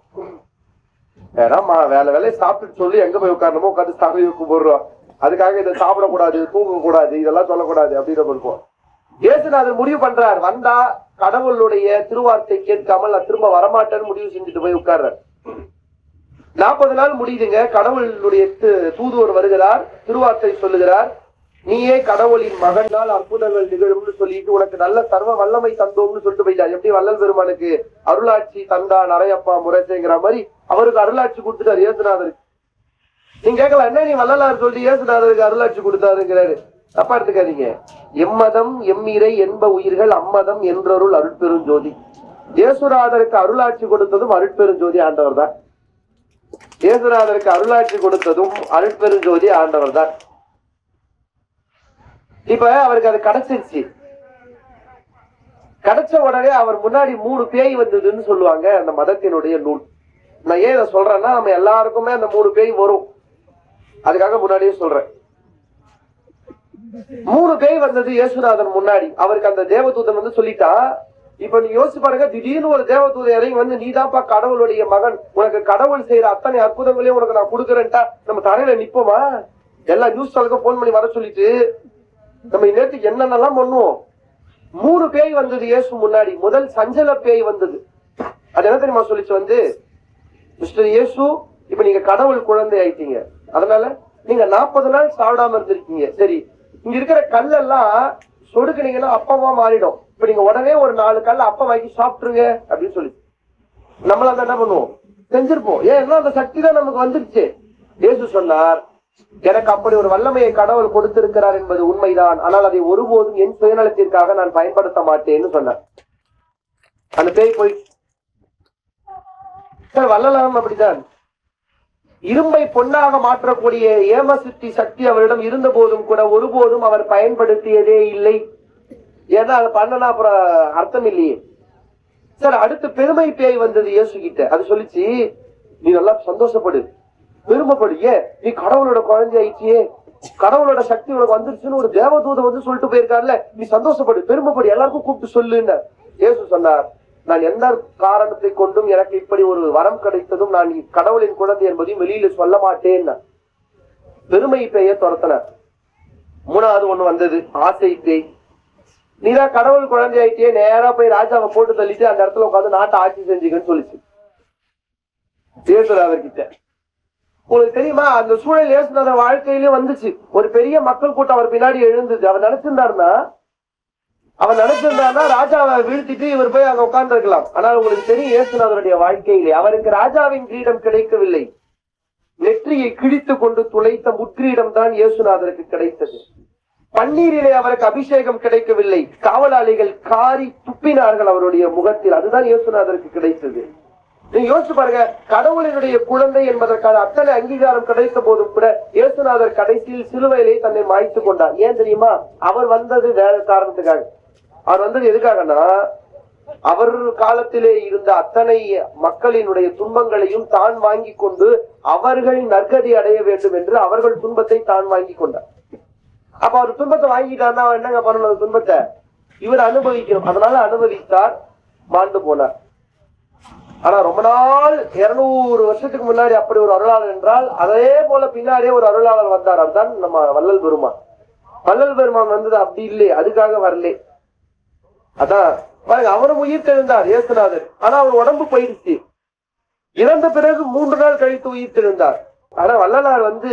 Speaker 1: ஏன்னா வேலை வேலையை சாப்பிட்டு சொல்லி எங்க போய் உட்காரணுமோ உட்காந்து சாமி போடுறோம் அதுக்காக இதை சாப்பிடக்கூடாது தூங்க கூடாது இதெல்லாம் சொல்லக்கூடாது அப்படின்னு இருக்கும் இயேசுநாதர் முடிவு பண்றார் வந்தா கடவுளுடைய திருவார்த்தை கேட்காமல் நான் திரும்ப வரமாட்டேன்னு முடிவு செஞ்சுட்டு போய் உட்கார்றார் நாற்பது நாள் முடியுதுங்க கடவுளுடைய து- தூதுவர் வருகிறார் திருவார்த்தை சொல்லுகிறார் நீயே கடவுளின் மகனால் அற்புதங்கள் நிகழும்னு சொல்லிட்டு உனக்கு நல்ல சர்வ வல்லமை தந்தோம்னு சொல்லிட்டு போயிட்டார் எப்படி வள்ளல் பெருமானுக்கு அருளாட்சி தந்தா நரையப்பா முரசேங்கிற மாதிரி அவருக்கு அருளாட்சி கொடுத்துட்டார் இயேசுநாதருக்கு நீங்க கேட்கலாம் என்ன நீ வள்ளலார் சொல்லி இயேசுநாதருக்கு அருளாட்சி கொடுத்தாருங்கிறாரு தப்பா எடுத்துக்காதீங்க எம்மதம் எம்மிரை என்ப உயிர்கள் அம்மதம் என்றருள் அருட்பெருஞ்சோதி இயேசுநாதருக்கு அருளாட்சி கொடுத்ததும் அருட்பெருஞ்சோதி ஆண்டவர் தான் இயேசுநாதருக்கு அருளாட்சி கொடுத்ததும் அருட்பெருஞ்சோதி ஆண்டவர் தான் இப்ப அவருக்கு அது கிடைச்சிருச்சு கிடைச்ச உடனே அவர் முன்னாடி மூணு பேய் வந்ததுன்னு சொல்லுவாங்க அந்த மதத்தினுடைய நூல் நான் ஏன் இதை சொல்றேன்னா நம்ம எல்லாருக்குமே அந்த மூணு பேய் வரும் அதுக்காக முன்னாடியே சொல்றேன் மூணு பேய் வந்தது இயேசுநாதன் முன்னாடி அவருக்கு அந்த தேவதூதன் வந்து சொல்லிட்டா இப்ப நீ யோசிச்சு பாருங்க திடீர்னு ஒரு தேவதூதன் இறங்கி வந்து நீதான்ப்பா கடவுளுடைய மகன் உனக்கு கடவுள் செய்யற அத்தனை அற்புதங்களையும் உனக்கு நான் கொடுக்குறேன்ட்டா நம்ம தரையில நிப்போமா எல்லா நியூஸ் சேனலுக்கும் போன் பண்ணி வர சொல்லிட்டு நம்ம நேற்றுக்கு என்னென்னலாம் பண்ணுவோம் மூணு பேய் வந்தது இயேசு முன்னாடி முதல் சஞ்சல பேய் வந்தது அது என்ன தெரியுமா சொல்லிச்சு வந்து மிஸ்டர் இயேசு இப்ப நீங்க கடவுள் குழந்தை ஆயிட்டீங்க அதனால நீங்க நாற்பது நாள் சாப்பிடாம இருந்திருக்கீங்க சரி இங்க இருக்கிற கல்லெல்லாம் சொடுக்குனீங்கன்னா அப்பமா மாறிடும் இப்ப நீங்க உடனே ஒரு நாலு கல்ல அப்பம் வாங்கி சாப்பிட்டுருங்க அப்படின்னு சொல்லி நம்மள அந்த என்ன பண்ணுவோம் செஞ்சிருப்போம் ஏன்னா அந்த சக்தி தான் நமக்கு வந்துருச்சு இயேசு சொன்னார் எனக்கு அப்படி ஒரு வல்லமையை கடவுள் கொடுத்திருக்கிறார் என்பது உண்மைதான் ஆனால் அதை ஒருபோதும் என் சுயநலத்திற்காக நான் பயன்படுத்த மாட்டேன்னு சொன்னார் அந்த பேய் போய் சார் வள்ளலாரும் அப்படிதான் இரும்பை பொன்னாக மாற்றக்கூடிய ஏமசித்தி சக்தி அவரிடம் இருந்த போதும் கூட ஒருபோதும் அவர் பயன்படுத்தியதே இல்லை ஏன்னா அதை பண்ணனா அப்புறம் அர்த்தம் இல்லையே சார் அடுத்து பெருமை பேய் வந்தது இயேசு கிட்ட அது சொல்லிச்சு நீ நல்லா சந்தோஷப்படு பெருமைப்படு ஏன் நீ கடவுளோட குழந்தை ஆயிடுச்சியே கடவுளோட சக்தி உனக்கு வந்துருச்சுன்னு ஒரு தேவதூதன் வந்து சொல்லிட்டு போயிருக்காருல்ல நீ சந்தோஷப்படு பெருமைப்படு எல்லாருக்கும் கூப்பிட்டு சொல்லுன்னு இயேசு சொன்னார் நான் எந்த காரணத்தை கொண்டும் எனக்கு இப்படி ஒரு வரம் கிடைத்ததும் நான் கடவுளின் குழந்தை என்பதையும் வெளியில சொல்ல மாட்டேன் பெருமை பேய துரத்தினார் மூணாவது ஒண்ணு வந்தது ஆசை பேய் நீதான் கடவுள் குழந்தை ஆயிட்டியே நேரா போய் ராஜாவை போட்டு தள்ளிட்டு அந்த இடத்துல உட்காந்து நாட்டை ஆட்சி செஞ்சுக்கன்னு சொல்லிச்சு இயேசுநாதர் கிட்ட உங்களுக்கு தெரியுமா அந்த சூழல் இயேசுநாதர் வாழ்க்கையிலே வந்துச்சு ஒரு பெரிய மக்கள் கூட்டம் அவர் பின்னாடி எழுந்தது அவர் நினைச்சிருந்தாருன்னா அவர் நினைச்சிருந்தாருன்னா ராஜாவை வீழ்த்திட்டு இவர் போய் அங்க உட்கார்ந்து இருக்கலாம் ஆனால் உங்களுக்கு தெரியும் இயேசுநாதருடைய வாழ்க்கையிலே அவருக்கு ராஜாவின் கிரீடம் கிடைக்கவில்லை நெற்றியை கிழித்து கொண்டு துளைத்த முட்கிரீடம் தான் இயேசுநாதருக்கு கிடைத்தது பன்னீரிலே அவருக்கு அபிஷேகம் கிடைக்கவில்லை காவலாளிகள் காரி துப்பினார்கள் அவருடைய முகத்தில் அதுதான் இயேசுநாதருக்கு கிடைத்தது நீங்க யோசிச்சு பாருங்க கடவுளினுடைய குழந்தை என்பதற்கான அத்தனை அங்கீகாரம் கிடைத்த போதும் கூட இயேசுநாதர் கடைசியில் சிலுவையிலே தன்னை மாய்த்து கொண்டார் ஏன் தெரியுமா அவர் வந்தது வேற காரணத்துக்காக அவர் வந்தது எதுக்காகனா அவர் காலத்திலே இருந்த அத்தனை மக்களினுடைய துன்பங்களையும் தான் வாங்கி கொண்டு அவர்கள் நற்கதி அடைய வேண்டும் என்று அவர்கள் துன்பத்தை தான் வாங்கி கொண்டார் அப்ப அவர் துன்பத்தை வாங்கிட்டாருன்னா அவர் என்னங்க பண்ணணும் அந்த துன்பத்தை இவர் அனுபவிக்கணும் அதனால அனுபவித்தார் மாண்டு போனார் ஆனா ரொம்ப நாள் இருநூறு வருஷத்துக்கு முன்னாடி அப்படி ஒரு அருளாளர் என்றால் அதே போல பின்னாடியே ஒரு அருளாளர் வந்தார் அதுதான் நம்ம வள்ளல் பெருமான் வள்ளல் பெருமான் வந்தது அப்படி இல்லையே அதுக்காக வரலே அதான் பாருங்க அவரும் உயிர் தெழுந்தார் இயேசுநாதர் ஆனா அவர் உடம்பு போயிடுச்சு இறந்த பிறகு மூன்று நாள் கழித்து உயிர் தெழுந்தார் ஆனா வள்ளலார் வந்து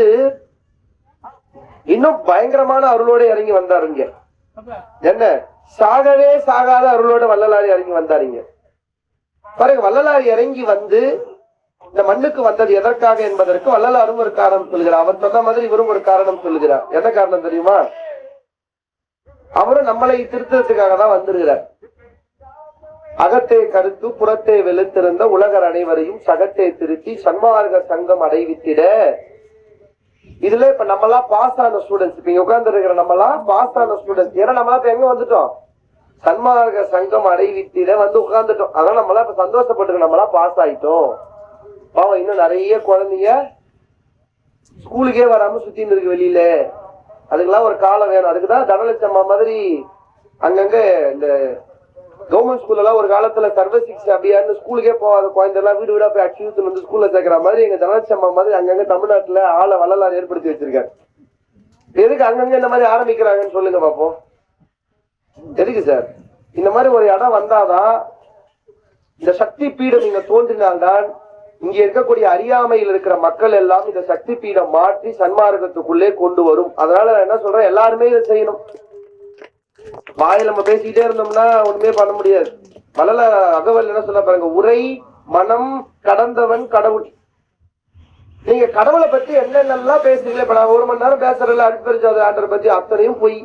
Speaker 1: இன்னும் பயங்கரமான அருளோட இறங்கி வந்தார் இங்க என்ன சாகவே சாகாத அருளோட வள்ளலார் இறங்கி வந்தாருங்க பாருங்க வள்ளலார் இறங்கி வந்து இந்த மண்ணுக்கு வந்தது எதற்காக என்பதற்கு வள்ளலாரும் ஒரு காரணம் சொல்லுகிறார் அவர் சொன்ன மாதிரி இவரும் ஒரு காரணம் சொல்லுகிறார் என்ன காரணம் தெரியுமா அவரும் நம்மளை திருத்தத்துக்காக தான் வந்திருக்கிறார் அகத்தே கருத்து புறத்தே வெளுத்திருந்த உலகர் அனைவரையும் சகத்தே திருத்தி சன்மார்க்க சங்கம் அடைவித்திட இதுல இப்ப நம்மலாம் பாஸ் ஆன ஸ்டூடெண்ட்ஸ் இப்ப இங்க உட்கார்ந்து இருக்கிற நம்மலாம் பாஸ் ஆன ஸ்டூடெண்ட்ஸ் ஏன்னா நம்மளாம் இப்ப எங்க வந்துட்டோம் சன்மார்க்க சங்கம் அடைவித்தில வந்து உட்கார்ந்துட்டோம் அதனால நம்மளா இப்ப சந்தோஷப்பட்டு நம்மளா பாஸ் ஆயிட்டோம் பாவம் இன்னும் நிறைய குழந்தைங்க ஸ்கூலுக்கே வராம சுத்தின்னு இருக்கு வெளியில அதுக்கெல்லாம் ஒரு காலம் வேணும் அதுக்குதான் தனலட்சம்மா மாதிரி அங்கங்க இந்த கவர்மெண்ட் ஸ்கூல்ல எல்லாம் ஒரு காலத்துல சர்வ சிக்ஷா அபியான்னு ஸ்கூலுக்கே போகாத குழந்தை எல்லாம் வீடு வீடா போய் அடிச்சு வந்து ஸ்கூல்ல சேர்க்கிற மாதிரி எங்க தனலட்சம்மா மாதிரி அங்கங்க தமிழ்நாட்டுல ஆளை வள்ளலார் ஏற்படுத்தி வச்சிருக்காரு எதுக்கு அங்கங்க இந்த மாதிரி ஆரம்பிக்கிறாங்கன்னு சொல்லுங்க பாப்போம் எதுக்கு சார் இந்த மாதிரி ஒரு இடம் வந்தாதான் இந்த சக்தி பீடம் இங்க தோன்றினால்தான் இங்க இருக்கக்கூடிய அறியாமையில் இருக்கிற மக்கள் எல்லாம் இந்த சக்தி பீடம் மாற்றி சன்மார்க்கத்துக்குள்ளே கொண்டு வரும் அதனால நான் என்ன சொல்றேன் எல்லாருமே இதை செய்யணும் வாயில நம்ம பேசிக்கிட்டே இருந்தோம்னா ஒண்ணுமே பண்ண முடியாது மலல அகவல் என்ன சொல்ல பாருங்க உரை மனம் கடந்தவன் கடவுள் நீங்க கடவுளை பத்தி என்னென்னலாம் பேசுறீங்களே இப்ப நான் ஒரு மணி நேரம் பேசுறேன்ல அடிப்பரிச்சாத ஆண்டரை பத்தி அத்தனையும் பொய்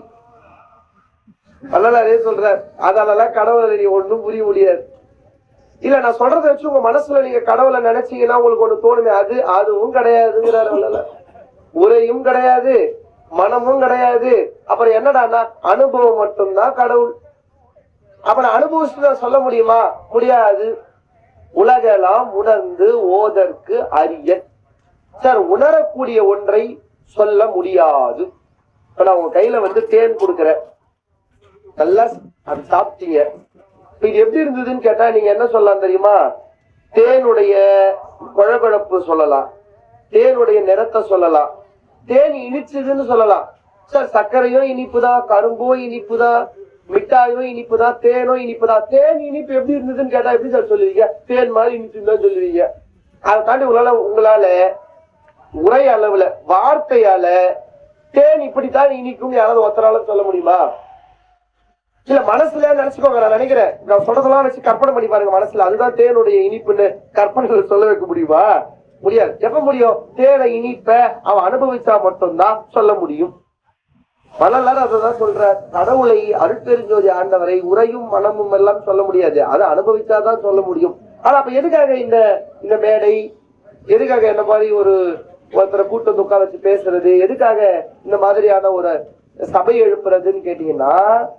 Speaker 1: வள்ளலாரே சொல்றார் அதனாலலாம் கடவுளை நீ ஒண்ணும் புரிய முடியாது இல்ல நான் சொல்றதை வச்சு உங்க மனசுல நீங்க கடவுளை நினைச்சீங்கன்னா உங்களுக்கு ஒண்ணு தோணுமே அது அதுவும் கிடையாதுங்கிறாரு வள்ளலார் உரையும் கிடையாது மனமும் கிடையாது அப்புறம் என்னடான்னா அனுபவம் மட்டும்தான் கடவுள் அப்ப நான் அனுபவிச்சுட்டு நான் சொல்ல முடியுமா முடியாது உலகெல்லாம் உணர்ந்து ஓதற்கு அரிய சார் உணரக்கூடிய ஒன்றை சொல்ல முடியாது இப்ப நான் உங்க கையில வந்து தேன் கொடுக்குறேன் நல்லா அது சாப்பிட்டீங்க இப்ப இது எப்படி இருந்ததுன்னு கேட்டா நீங்க என்ன சொல்லலாம் தெரியுமா தேனுடைய குழகுழப்பு சொல்லலாம் தேனுடைய நிறத்தை சொல்லலாம் தேன் இனிச்சதுன்னு சொல்லலாம் சார் சர்க்கரையும் இனிப்புதான் கரும்பும் இனிப்புதான் மிட்டாயும் இனிப்புதான் தேனும் இனிப்புதான் தேன் இனிப்பு எப்படி இருந்ததுன்னு கேட்டா எப்படி சார் சொல்லுவீங்க தேன் மாதிரி இனிச்சுன்னு தான் சொல்லுவீங்க அதை தாண்டி உங்களால உங்களால உரை அளவுல வார்த்தையால தேன் இப்படித்தான் இனிக்கும் யாராவது ஒத்தரால சொல்ல முடியுமா இல்ல மனசுல நினைச்சுக்கோங்க நான் நினைக்கிறேன் நான் சொல்றதெல்லாம் வச்சு கற்பனை பண்ணி பாருங்க மனசுல அதுதான் தேனுடைய இனிப்புன்னு கற்பனைகளை சொல்ல வைக்க முடியுமா முடியாது எப்ப முடியும் தேனை இனிப்ப அவன் அனுபவிச்சா மட்டும்தான் சொல்ல முடியும் பலர் அதான் சொல்ற கடவுளை அருட்பெருஞ்சோதி ஆண்டவரை உரையும் மனமும் எல்லாம் சொல்ல முடியாது அதை அனுபவிச்சாதான் சொல்ல முடியும் ஆனா அப்ப எதுக்காக இந்த இந்த மேடை எதுக்காக என்ன மாதிரி ஒரு ஒருத்தரை கூட்டம் உட்கார வச்சு பேசுறது எதுக்காக இந்த மாதிரியான ஒரு சபை எழுப்புறதுன்னு கேட்டீங்கன்னா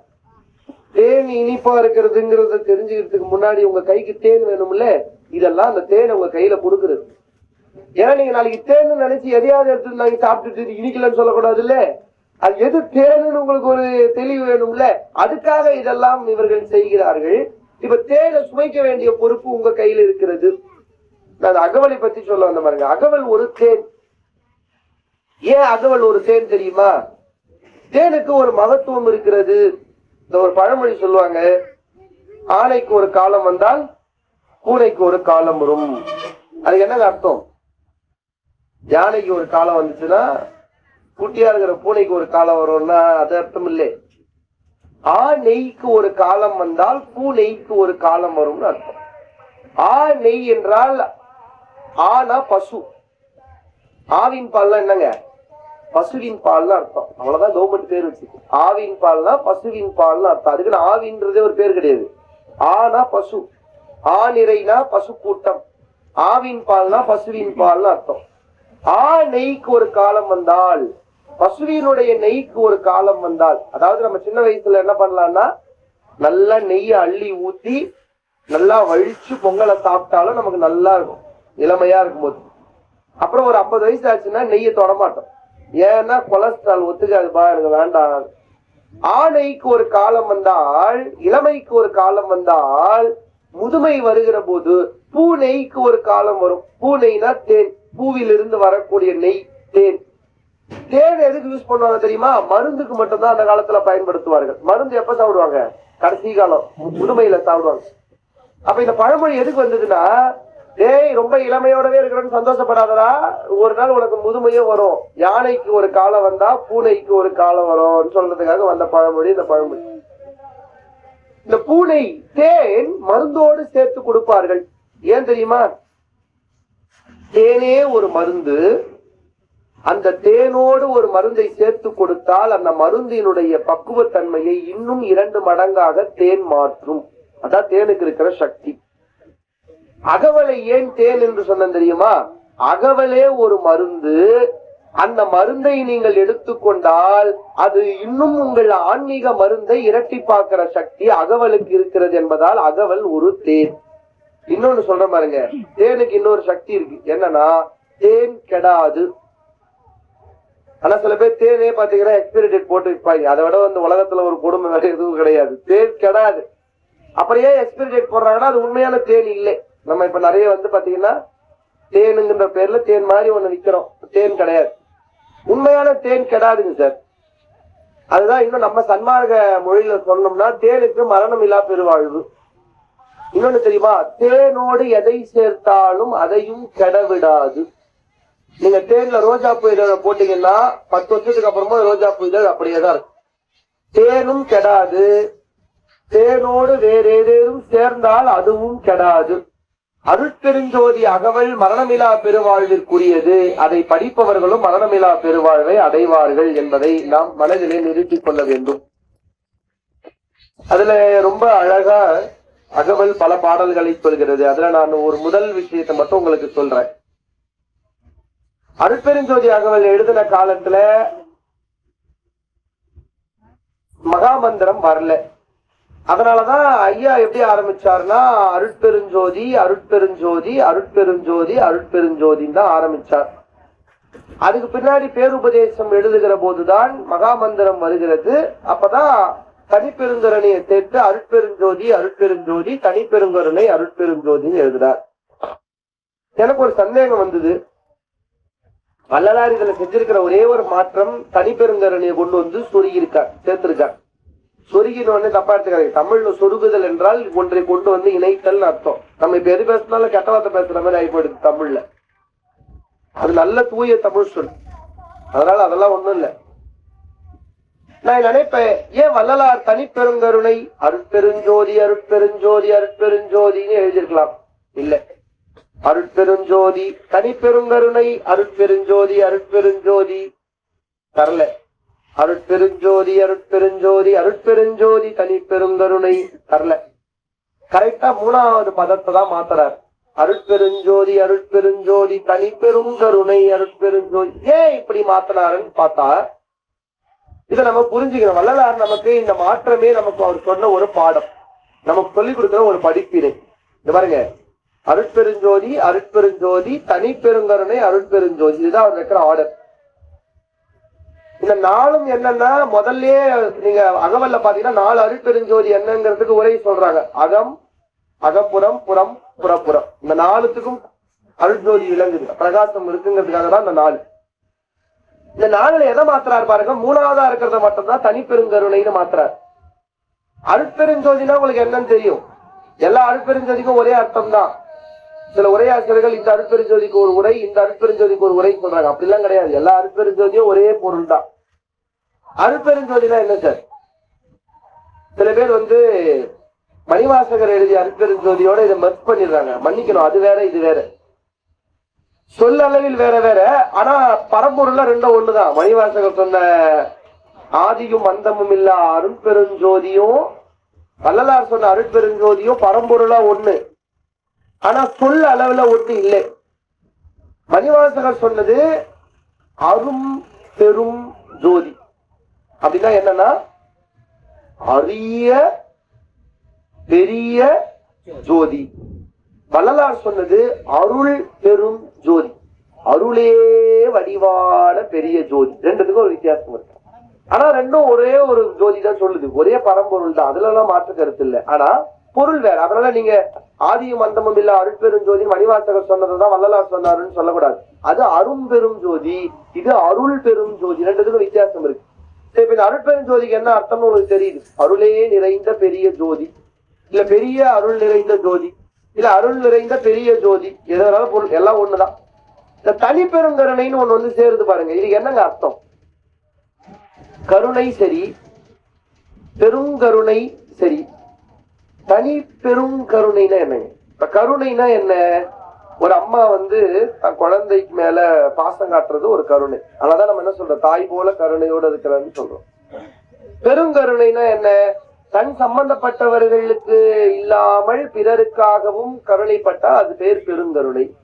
Speaker 1: தேன் இனிப்பா இருக்கிறதுங்கிறத தெரிஞ்சுக்கிறதுக்கு முன்னாடி உங்க கைக்கு தேன் வேணும்ல இதெல்லாம் அந்த தேன் உங்க கையில கொடுக்குறது ஏன்னா நீங்க நாளைக்கு தேன்னு நினைச்சு எதையாவது எடுத்து நாங்க சாப்பிட்டுட்டு இது இனிக்கலன்னு சொல்லக்கூடாது இல்ல அது எது தேனுன்னு உங்களுக்கு ஒரு தெளிவு வேணும்ல அதுக்காக இதெல்லாம் இவர்கள் செய்கிறார்கள் இப்ப தேனை சுமைக்க வேண்டிய பொறுப்பு உங்க கையில இருக்கிறது நான் அகவலை பத்தி சொல்ல வந்த பாருங்க அகவல் ஒரு தேன் ஏன் அகவல் ஒரு தேன் தெரியுமா தேனுக்கு ஒரு மகத்துவம் இருக்கிறது இந்த ஒரு பழமொழி சொல்லுவாங்க ஆனைக்கு ஒரு காலம் வந்தால் பூனைக்கு ஒரு காலம் வரும் அதுக்கு என்னங்க அர்த்தம் யானைக்கு ஒரு காலம் வந்துச்சுன்னா குட்டியா இருக்கிற பூனைக்கு ஒரு காலம் வரும்னா அது அர்த்தம் இல்லை ஆ நெய்க்கு ஒரு காலம் வந்தால் பூ நெய்க்கு ஒரு காலம் வரும்னு அர்த்தம் ஆ நெய் என்றால் ஆனா பசு ஆவின் பால்னா என்னங்க பசுவின் பால்னு அர்த்தம் அவ்வளவுதான் கவர்மெண்ட் பேர் வச்சு ஆவின் பால்னா பசுவின் பால்னு அர்த்தம் அதுக்கு ஆவின்றதே ஒரு பேர் கிடையாது ஆனா பசு ஆ நிறைனா பசு கூட்டம் ஆவின் பால்னா பசுவின் பால்னு அர்த்தம் ஆ நெய்க்கு ஒரு காலம் வந்தால் பசுவினுடைய நெய்க்கு ஒரு காலம் வந்தால் அதாவது நம்ம சின்ன வயசுல என்ன பண்ணலாம்னா நல்லா நெய்யை அள்ளி ஊத்தி நல்லா வழிச்சு பொங்கலை சாப்பிட்டாலும் நமக்கு நல்லா இருக்கும் இளமையா இருக்கும்போது அப்புறம் ஒரு ஐம்பது வயசு ஆச்சுன்னா நெய்யை தொட மாட்டோம் ஏன்னா கொலஸ்ட்ரால் ஒத்துக்காதுப்பா எனக்கு வேண்டாம் ஆணைக்கு ஒரு காலம் வந்தால் இளமைக்கு ஒரு காலம் வந்தால் முதுமை வருகிற போது பூ நெய்க்கு ஒரு காலம் வரும் பூ நெய்னா தேன் பூவிலிருந்து வரக்கூடிய நெய் தேன் தேன் எதுக்கு யூஸ் பண்ணுவாங்க தெரியுமா மருந்துக்கு மட்டும்தான் அந்த காலத்துல பயன்படுத்துவார்கள் மருந்து எப்ப சாப்பிடுவாங்க கடைசி காலம் முதுமையில சாப்பிடுவாங்க அப்ப இந்த பழமொழி எதுக்கு வந்ததுன்னா டேய் ரொம்ப இளமையோடவே இருக்கிறேன்னு சந்தோஷப்படாதடா ஒரு நாள் உனக்கு முதுமையும் வரும் யானைக்கு ஒரு காலம் வந்தா பூனைக்கு ஒரு காலம் வரும்னு சொல்றதுக்காக வந்த பழமொழி இந்த பழமொழி இந்த பூனை தேன் மருந்தோடு சேர்த்து கொடுப்பார்கள் ஏன் தெரியுமா தேனே ஒரு மருந்து அந்த தேனோடு ஒரு மருந்தை சேர்த்து கொடுத்தால் அந்த மருந்தினுடைய பக்குவத்தன்மையை இன்னும் இரண்டு மடங்காக தேன் மாற்றும் அதான் தேனுக்கு இருக்கிற சக்தி அகவலை ஏன் தேன் என்று சொன்ன தெரியுமா அகவலே ஒரு மருந்து அந்த மருந்தை நீங்கள் எடுத்துக்கொண்டால் அது இன்னும் உங்கள் ஆன்மீக மருந்தை இரட்டிப்பாக்குற சக்தி அகவலுக்கு இருக்கிறது என்பதால் அகவல் ஒரு தேன் இன்னொன்னு சொல்ற பாருங்க தேனுக்கு இன்னொரு சக்தி இருக்கு என்னன்னா தேன் கெடாது ஆனா சில பேர் தேனே பாத்தீங்கன்னா எக்ஸ்பைரி டேட் போட்டு விற்பாங்க அதை விட வந்து உலகத்துல ஒரு கொடுமை வேற எதுவும் கிடையாது தேன் கெடாது அப்புறம் ஏன் எக்ஸ்பைரி டேட் போடுறாங்கன்னா அது உண்மையான தேன் இல்லை நம்ம இப்ப நிறைய வந்து பாத்தீங்கன்னா தேனுங்கிற பேர்ல தேன் மாதிரி ஒண்ணு விக்கிறோம் தேன் கிடையாது உண்மையான தேன் கெடாதுங்க சார் அதுதான் இன்னும் நம்ம சன்மார்க்க மொழியில சொன்னோம்னா தேனுக்கு மரணம் இல்லா பெருவாழ்வு இன்னொன்னு தெரியுமா தேனோடு எதை சேர்த்தாலும் அதையும் கெட விடாது நீங்க தேன்ல ரோஜா பூ இதழ போட்டீங்கன்னா பத்து வருஷத்துக்கு அப்புறமா ரோஜா பூ இதழ் அப்படியே தான் இருக்கும் தேனும் கெடாது தேனோடு வேற ஏதேனும் சேர்ந்தால் அதுவும் கெடாது அருட்பெருஞ்சோதி அகவல் மரணமிலா பெருவாழ்விற்குரியது அதை படிப்பவர்களும் மரணமிலா பெருவாழ்வை அடைவார்கள் என்பதை நாம் மனதிலே நிறுத்திக் கொள்ள வேண்டும் அதுல ரொம்ப அழகா அகவல் பல பாடல்களை சொல்கிறது அதுல நான் ஒரு முதல் விஷயத்தை மட்டும் உங்களுக்கு சொல்றேன் அருட்பெருஞ்சோதி அகவல் எழுதின காலத்துல மகாமந்திரம் வரல அதனாலதான் ஐயா எப்படி ஆரம்பிச்சாருன்னா அருட்பெருஞ்சோதி அருட்பெருஞ்சோதி அருட்பெருஞ்சோதி அருட்பெருஞ்சோதின்னு தான் ஆரம்பிச்சார் அதுக்கு பின்னாடி பேருபதேசம் எழுதுகிற போதுதான் மகாமந்திரம் வருகிறது அப்பதான் தனிப்பெருங்கரணையை சேர்த்து அருட்பெருஞ்சோதி அருட்பெருஞ்சோதி தனிப்பெருங்கருணை அருட்பெருஞ்சோதின்னு எழுதுறார் எனக்கு ஒரு சந்தேகம் வந்தது வள்ளலார் இதுல செஞ்சிருக்கிற ஒரே ஒரு மாற்றம் தனிப்பெருங்கரணையை கொண்டு வந்து சொருகியிருக்கார் சேர்த்திருக்கார் சொருகினோடனே தப்பா எடுத்துக்காதீங்க தமிழ்ல சொருகுதல் என்றால் ஒன்றை கொண்டு வந்து இணைத்தல் அர்த்தம் நம்ம இப்ப எது பேசினாலும் கெட்ட வார்த்தை பேசுற மாதிரி ஆகி போயிடுது தமிழ்ல அது நல்ல தூய தமிழ் சொல் அதனால அதெல்லாம் ஒண்ணும் இல்ல நான் நினைப்பேன் ஏன் வள்ளலார் தனிப்பெருங்கருணை அருட்பெருஞ்சோதி அருட்பெருஞ்சோதி அருட்பெருஞ்சோதின்னு எழுதியிருக்கலாம் இல்ல அருட்பெருஞ்சோதி தனிப்பெருங்கருணை அருட்பெருஞ்சோதி அருட்பெருஞ்சோதி தரல அருட்பெருஞ்சோதி அருட்பெருஞ்சோதி அருட்பெருஞ்சோதி தனிப்பெருங்கருணை தரல கரெக்டா மூணாவது பதத்தை தான் மாத்துறாரு அருட்பெருஞ்சோதி அருட்பெருஞ்சோதி தனிப்பெருங்கருணை அருட்பெருஞ்சோதி ஏன் இப்படி மாத்தினாருன்னு பார்த்தா இதை நம்ம புரிஞ்சுக்கணும் வள்ளலார் நமக்கு இந்த மாற்றமே நமக்கு அவர் சொன்ன ஒரு பாடம் நமக்கு சொல்லிக் கொடுக்கிற ஒரு படிப்பினை இந்த பாருங்க அருட்பெருஞ்சோதி அருட்பெருஞ்சோதி தனிப்பெருங்கருணை அருட்பெருஞ்சோதி இதுதான் அவர் வைக்கிற ஆர்டர் இந்த நாளும் என்னன்னா முதல்லயே நீங்க அகவல்ல பாத்தீங்கன்னா நாலு அருட்பெருஞ்சோதி என்னங்கிறதுக்கு உரை சொல்றாங்க அகம் அகப்புறம் புறம் புறப்புறம் இந்த நாலுத்துக்கும் அருட்ஜோதி விளங்குது பிரகாசம் இருக்குங்கிறதுக்காக தான் இந்த நாலு இந்த நாலுல எதை மாத்துறாரு பாருங்க மூணாவதா இருக்கிறத மட்டும்தான் தனிப்பெருங்கருணைன்னு மாத்துறாரு அருட்பெருஞ்சோதினா உங்களுக்கு என்னன்னு தெரியும் எல்லா அருட்பெருஞ்சோதிக்கும் ஒரே அர்த்தம் தான் சில உரையாசிரியர்கள் இந்த அருட்பெருஞ்சோதிக்கு ஒரு உரை இந்த அருட்பெருஞ்சோதிக்கு ஒரு உரை சொல்றாங்க அப்படிலாம் கிடையாது எல்லா அருட்பெருஞ்சோதியும் ஒரே பொருள் தான் அருட்பெருஞ்சோதினா என்ன சார் சில பேர் வந்து மணிவாசகர் எழுதிய அருட்பெருஞ்சோதியோட இதை மெர்ச் பண்ணிடுறாங்க மன்னிக்கணும் அது வேற இது வேற சொல்லளவில் வேற வேற ஆனா பரம்பொருள்ல ரெண்டும் ஒண்ணுதான் மணிவாசகர் சொன்ன ஆதியும் அந்தமும் இல்ல அருட்பெருஞ்சோதியும் வள்ளலார் சொன்ன அருட்பெருஞ்சோதியும் பரம்பொருளா ஒண்ணு ஆனா சொல் அளவுல ஒண்ணு இல்லை மணிவாசகர் சொன்னது அரும் பெரும் ஜோதி அப்படின்னா என்னன்னா அரிய பெரிய ஜோதி வள்ளலார் சொன்னது அருள் பெரும் ஜோதி அருளே வடிவான பெரிய ஜோதி ரெண்டுத்துக்கும் ஒரு வித்தியாசம் இருக்கு ஆனா ரெண்டும் ஒரே ஒரு ஜோதி தான் சொல்லுது ஒரே பரம்பொருள் தான் அதுல எல்லாம் மாற்று கருத்து இல்லை ஆனா பொருள் வேற அதனால நீங்க ஆதியும் அந்தமும் இல்ல அருட்பெரும் ஜோதி மணிவாசகர் சொன்னதுதான் வள்ளலார் சொன்னாருன்னு சொல்லக்கூடாது அது அரும் பெரும் ஜோதி இது அருள் பெரும் ஜோதி ரெண்டுத்துக்கும் வித்தியாசம் இருக்கு சரி இப்ப இந்த அருட்பெரும் ஜோதிக்கு என்ன அர்த்தம்னு உங்களுக்கு தெரியுது அருளே நிறைந்த பெரிய ஜோதி இல்ல பெரிய அருள் நிறைந்த ஜோதி இல்ல அருள் நிறைந்த பெரிய ஜோதி எதனால பொருள் எல்லாம் ஒண்ணுதான் இந்த தனிப்பெருங்கருணைன்னு ஒண்ணு வந்து சேருது பாருங்க இது என்னங்க அர்த்தம் கருணை சரி பெருங்கருணை சரி தனி பெருங்கருணைனா என்னங்க இப்ப கருணைனா என்ன ஒரு அம்மா வந்து தன் குழந்தைக்கு மேல பாசம் காட்டுறது ஒரு கருணை அதனாலதான் நம்ம என்ன சொல்றோம் தாய் போல கருணையோட இருக்கிறான்னு சொல்றோம் பெருங்கருணைனா என்ன தன் சம்பந்தப்பட்டவர்களுக்கு இல்லாமல் பிறருக்காகவும் கருணைப்பட்டா அது பேர் பெருங்கருணை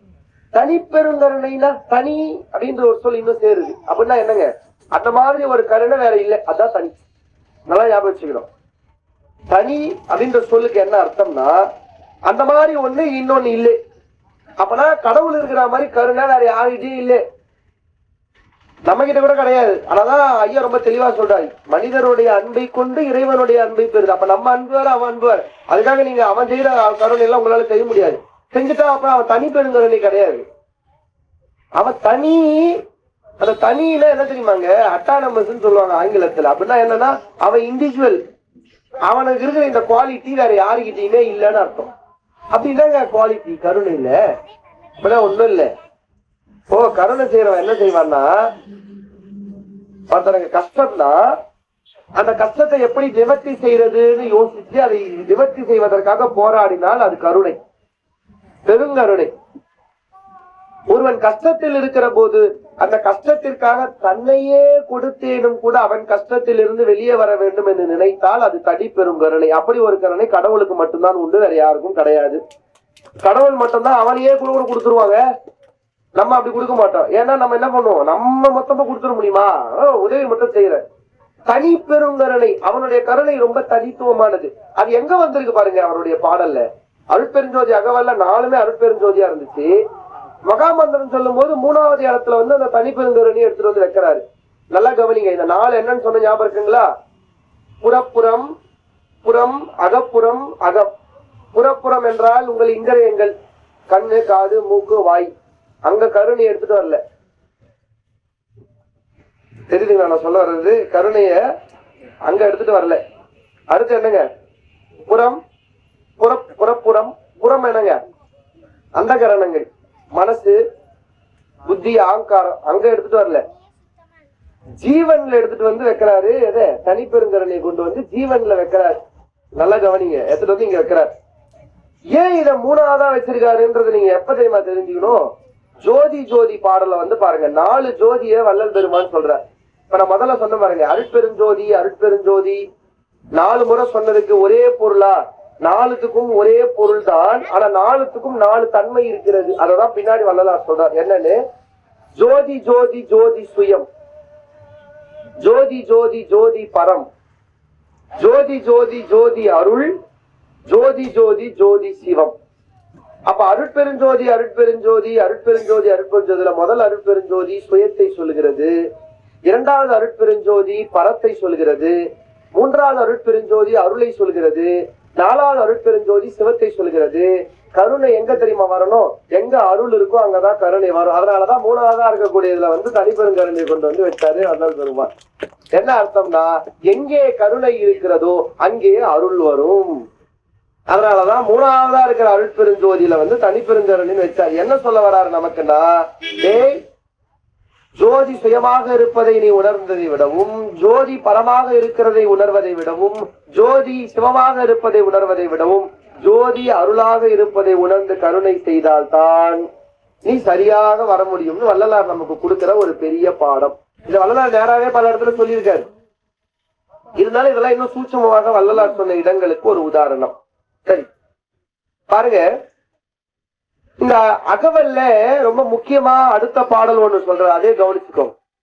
Speaker 1: தனிப்பெருங்கருணைனா தனி அப்படின்ற ஒரு சொல் இன்னும் சேருது அப்படின்னா என்னங்க அந்த மாதிரி ஒரு கருணை வேற இல்ல அதான் தனி நல்லா ஞாபகம் வச்சுக்கணும் தனி அப்படின்ற சொல்லுக்கு என்ன அர்த்தம்னா அந்த மாதிரி ஒண்ணு இன்னொன்னு இல்லை அப்பனா கடவுள் இருக்கிற மாதிரி கருணை வேற யாருகிட்டயும் இல்லை நம்ம கிட்ட கூட கிடையாது ஆனாதான் ஐயா ரொம்ப தெளிவா சொல்றாரு மனிதருடைய அன்பை கொண்டு இறைவனுடைய அன்பை பெறுது அப்ப நம்ம அன்பு வேற அவன் அன்பு வேற அதுக்காக நீங்க அவன் செய்யற கருணை எல்லாம் உங்களால செய்ய முடியாது செஞ்சுட்டா அப்புறம் அவன் தனி பெருங்கருணை கிடையாது அவன் தனி அந்த தனியில என்ன தெரியுமாங்க அட்டானமஸ் சொல்லுவாங்க ஆங்கிலத்துல அப்படின்னா என்னன்னா அவன் இண்டிவிஜுவல் அவனுக்கு இருக்கிற இந்த குவாலிட்டி வேற யாருக்கிட்டயுமே இல்லைன்னு அர்த்தம் அப்படின்னாங்க குவாலிட்டி கருணை இல்ல இப்பதான் ஒண்ணும் இல்ல ஓ கருணை செய்யறவன் என்ன செய்வான்னா ஒருத்தனுக்கு கஷ்டம்னா அந்த கஷ்டத்தை எப்படி நிவர்த்தி செய்யறதுன்னு யோசிச்சு அதை நிவர்த்தி செய்வதற்காக போராடினால் அது கருணை பெருங்கருணை ஒருவன் கஷ்டத்தில் இருக்கிற போது அந்த கஷ்டத்திற்காக தன்னையே கொடுத்தேனும் கூட அவன் கஷ்டத்தில் இருந்து வெளியே வர வேண்டும் என்று நினைத்தால் அது தடி பெரும் கருணை அப்படி ஒரு கருணை கடவுளுக்கு மட்டும்தான் உண்டு வேற யாருக்கும் கிடையாது கடவுள் மட்டும்தான் அவனையே கூட கூட கொடுத்துருவாங்க நம்ம அப்படி கொடுக்க மாட்டோம் ஏன்னா நம்ம என்ன பண்ணுவோம் நம்ம மொத்தமா கொடுத்துட முடியுமா ஆ, உதவி மட்டும் செய்யற தனி பெருங்கருணை அவனுடைய கருணை ரொம்ப தனித்துவமானது அது எங்க வந்திருக்கு பாருங்க அவருடைய பாடல்ல அருட்பெருஞ்சோதி அகவல்ல நாலுமே அருட்பெருஞ்சோதியா இருந்துச்சு மகாமந்திரம் சொல்லும் போது மூணாவது இடத்துல வந்து அந்த தனி பெருங்கருணையை எடுத்துட்டு வந்து வைக்கிறாரு நல்லா கவனிங்க இந்த நாலு என்னன்னு சொன்ன ஞாபகம் இருக்குங்களா புறப்புறம் புறம் அகப்புறம் அகம் புறப்புறம் என்றால் உங்கள் இந்திரியங்கள் கண்ணு காது மூக்கு வாய் அங்க கருணை எடுத்துட்டு வரல தெரியுதுங்களா நான் சொல்ல வர்றது கருணைய அங்க எடுத்துட்டு வரல அடுத்து என்னங்க புறம் புற புறப்புறம் புறம் என்னங்க அந்த கரணங்கள் மனசு புத்தி ஆங்காரம் அங்க எடுத்துட்டு வரல ஜீவன்ல எடுத்துட்டு வந்து வைக்கிறாரு எதை தனிப்பெருங்கரணையை கொண்டு வந்து ஜீவன்ல வைக்கிறாரு நல்லா கவனிங்க எடுத்துட்டு வந்து இங்க வைக்கிறார் ஏன் இத மூணாவதா வச்சிருக்காருன்றது நீங்க எப்ப தெரியுமா தெரிஞ்சுக்கணும் ஜோதி ஜோதி பாடல வந்து பாருங்க நாலு ஜோதிய வள்ளல் பெருமான் சொல்றார் இப்ப நான் முதல்ல சொன்ன பாருங்க அருட்பெருஞ்சோதி அருட்பெருஞ்சோதி நாலு முறை சொன்னதுக்கு ஒரே பொருளா நாலுத்துக்கும் ஒரே பொருள் தான் ஆனா நாலுத்துக்கும் நாலு தன்மை இருக்கிறது அததான் பின்னாடி வள்ளலார் சொல்றார் என்னன்னு ஜோதி ஜோதி ஜோதி சுயம் ஜோதி ஜோதி ஜோதி பரம் ஜோதி ஜோதி ஜோதி அருள் ஜோதி ஜோதி ஜோதி சிவம் அப்ப அருட்பெருஞ்சோதி அருட்பெருஞ்சோதி அருட்பெருஞ்சோதி அருட்பெருஞ்சோதியில முதல் அருட்பெருஞ்சோதி சுயத்தை சொல்லுகிறது இரண்டாவது அருட்பெருஞ்சோதி பரத்தை சொல்கிறது மூன்றாவது அருட்பெருஞ்சோதி அருளை சொல்கிறது நாலாவது அருட்பெருஞ்சோதி சிவத்தை சொல்கிறது கருணை எங்க தெரியுமா வரணும் எங்க அருள் இருக்கோ அங்கதான் கருணை வரும் அதனாலதான் மூணாவதா இருக்கக்கூடியதுல வந்து தனிப்பெருங்கருணை கொண்டு வந்து வச்சாரு அண்ணல் பெருமான் என்ன அர்த்தம்னா எங்கே கருணை இருக்கிறதோ அங்கே அருள் வரும் அதனாலதான் மூணாவதா இருக்கிற அருட்பெருஞ்சோதியில வந்து தனிப்பெருங்கருணின்னு வச்சார் என்ன சொல்ல வராரு நமக்குன்னா டேய் ஜோதி சுயமாக இருப்பதை நீ உணர்ந்ததை விடவும் ஜோதி பரமாக இருக்கிறதை உணர்வதை விடவும் ஜோதி சிவமாக இருப்பதை உணர்வதை விடவும் ஜோதி அருளாக இருப்பதை உணர்ந்து கருணை செய்தால்தான் நீ சரியாக வர முடியும்னு வள்ளலார் நமக்கு கொடுக்கிற ஒரு பெரிய பாடம் இத வள்ளலார் நேராவே பல இடத்துல சொல்லியிருக்காரு இருந்தாலும் இதெல்லாம் இன்னும் சூட்சமமாக வள்ளலார் சொன்ன இடங்களுக்கு ஒரு உதாரணம் சரி பாருங்க இந்த அகவல்ல ரொம்ப முக்கியமா அடுத்த பாடல் ஒண்ணு சொல்ற அதே கவனிச்சுக்கோ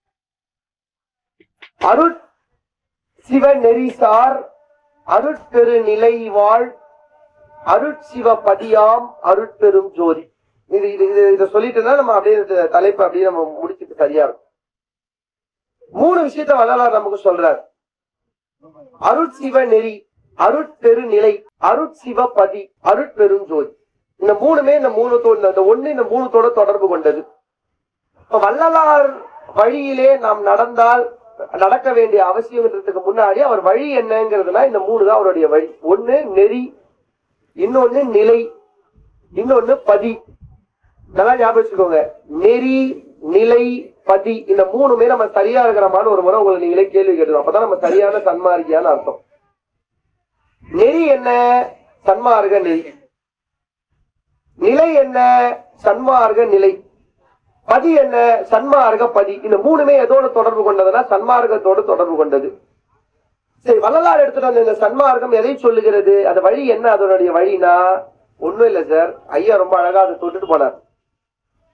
Speaker 1: அருட் சிவ நெறிசார் அருட்பெரு நிலை வாழ் அருட்சிவ பதியாம் அருட்பெரும் ஜோதி இது இது இது இதை சொல்லிட்டோம்னா நம்ம அப்படியே இந்த தலைப்பு அப்படியே நம்ம முடிச்சுட்டு சரியா இருக்கும் மூணு விஷயத்த வள்ளலார் நமக்கு சொல்றார் அருட்சிவ நெறி அருட்பெரு நிலை அருட்சிவ பதி அருட்பெரும் ஜோதி இந்த மூணுமே இந்த மூணுத்தோட இந்த ஒண்ணு இந்த மூணுத்தோட தொடர்பு கொண்டது இப்ப வள்ளலார் வழியிலே நாம் நடந்தால் நடக்க வேண்டிய அவசியம்ன்றதுக்கு முன்னாடி அவர் வழி என்னங்கிறதுனா இந்த மூணு தான் அவருடைய வழி ஒண்ணு நெறி இன்னொன்னு நிலை இன்னொன்னு பதி நல்லா ஞாபகம் வச்சுக்கோங்க நெறி நிலை பதி இந்த மூணுமே நம்ம சரியா இருக்கிறோமான்னு ஒரு முறை உங்களை நீங்களே கேள்வி கேட்டுக்கணும் அப்பதான் நம்ம சரியான சன்மார்க்கியான்னு அர்த்தம் நெறி என்ன சன்மார்க்க நெறி நிலை என்ன சன்மார்க்க நிலை பதி என்ன சன்மார்க்க பதி இந்த மூணுமே எதோட தொடர்பு கொண்டதுன்னா சன்மார்க்கத்தோடு தொடர்பு கொண்டது சரி வள்ளலார் எடுத்துட்டு வந்த இந்த சன்மார்க்கம் எதை சொல்லுகிறது அந்த வழி என்ன அதனுடைய வழினா ஒண்ணும் இல்ல சார் ஐயா ரொம்ப அழகா அதை தொட்டுட்டு போனார்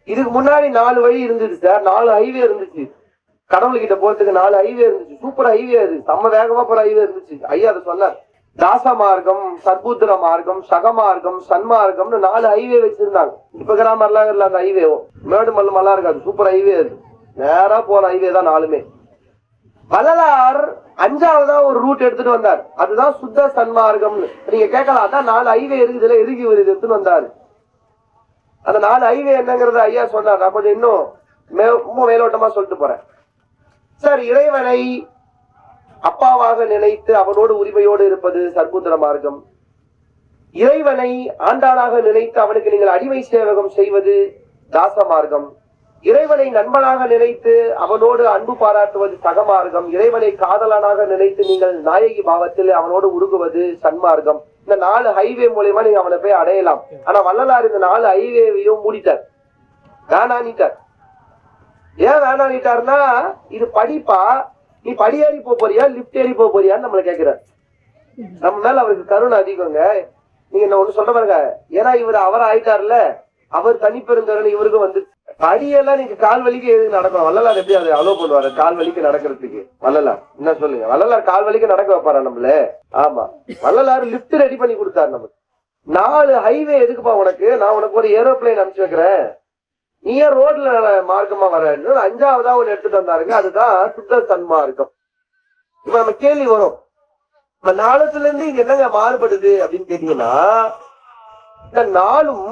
Speaker 1: இதுக்கு முன்னாடி நாலு வழி இருந்துச்சு சார் நாலு ஹைவே இருந்துச்சு கடவுள்கிட்ட போறதுக்கு நாலு ஹைவே இருந்துச்சு சூப்பர் ஹைவே அது செம்ம வேகமா போற ஹைவே இருந்துச்சு ஐயா அதை சொன்னார் தாச மார்க்கம் சர்புத்திர மார்க்கம் சக மார்க்கம் சன்மார்க்கம்னு நாலு ஹைவே வச்சிருந்தாங்க இப்ப கிராமர்லாம் இல்ல அந்த ஹைவே மேடு மல்லு மல்லாம் இருக்காது சூப்பர் ஹைவே அது நேரா போற ஹைவே தான் நாலுமே வள்ளலார் அஞ்சாவதா ஒரு ரூட் எடுத்துட்டு வந்தார் அதுதான் சுத்த சன்மார்க்கம்னு நீங்க கேட்கலாம் அதான் நாலு ஹைவே இருக்குதுல எதுக்கு இவர் இது எடுத்துட்டு வந்தாரு அந்த நாலு ஹைவே என்னங்கறத ஐயா சொன்னார் நான் கொஞ்சம் இன்னும் மே ரொம்ப மேலோட்டமா சொல்லிட்டு போறேன் சார் இறைவனை அப்பாவாக நினைத்து அவனோடு உரிமையோடு இருப்பது சர்புத்திர மார்க்கம் இறைவனை ஆண்டாளாக நினைத்து அவனுக்கு நீங்கள் அடிமை சேவகம் செய்வது தாச மார்க்கம் இறைவனை நண்பனாக நினைத்து அவனோடு அன்பு பாராட்டுவது சகமார்க்கம் இறைவனை காதலனாக நினைத்து நீங்கள் நாயகி பாவத்தில் அவனோடு உருகுவது சன்மார்க்கம் இந்த நாலு ஹைவே மூலியமா நீங்க அவனை போய் அடையலாம் ஆனா வள்ளலார் இந்த நாலு ஹைவேவையும் மூடிட்டார் வேணானிட்டார் ஏன் வேணானிட்டார்னா இது படிப்பா நீ படி ஏறி போப் போறியா லிப்ட் ஏறி போப் போறியான்னு நம்மள கேக்குறார் நம்ம மேல அவருக்கு கருணை அதிகங்க நீங்க என்ன ஒண்ணு சொல்ற பாருங்க ஏன்னா இவர் அவர் ஆயிட்டார்ல அவர் தனிப்பெருங்கருணை இவருக்கும் வந்து படியெல்லாம் நீங்க கால் வலிக்கு எதுக்கு நடக்கணும் வள்ளலார் எப்படி அதை அலோவ் பண்ணுவாரு கால் வலிக்கு நடக்கிறதுக்கு வள்ளலார் என்ன சொல்லுங்க வள்ளலார் கால் வலிக்கு நடக்க வைப்பாரா நம்மள ஆமா வள்ளலார் லிப்ட் ரெடி பண்ணி கொடுத்தாரு நமக்கு நாலு ஹைவே எதுக்குப்பா உனக்கு நான் உனக்கு ஒரு ஏரோப்ளேன் அனுப்பிச்சு வைக்கிறேன் நீ ஏன் ரோட்ல மார்க்கமா வர அஞ்சாவதா ஒண்ணு எடுத்துட்டு வந்தாருங்க அதுதான் சுத்த சன்மார்க்கம் இப்ப நம்ம கேள்வி வரும் இப்ப நாளத்துல இருந்து இங்க என்னங்க மாறுபடுது அப்படின்னு கேட்டீங்கன்னா இந்த நாளும்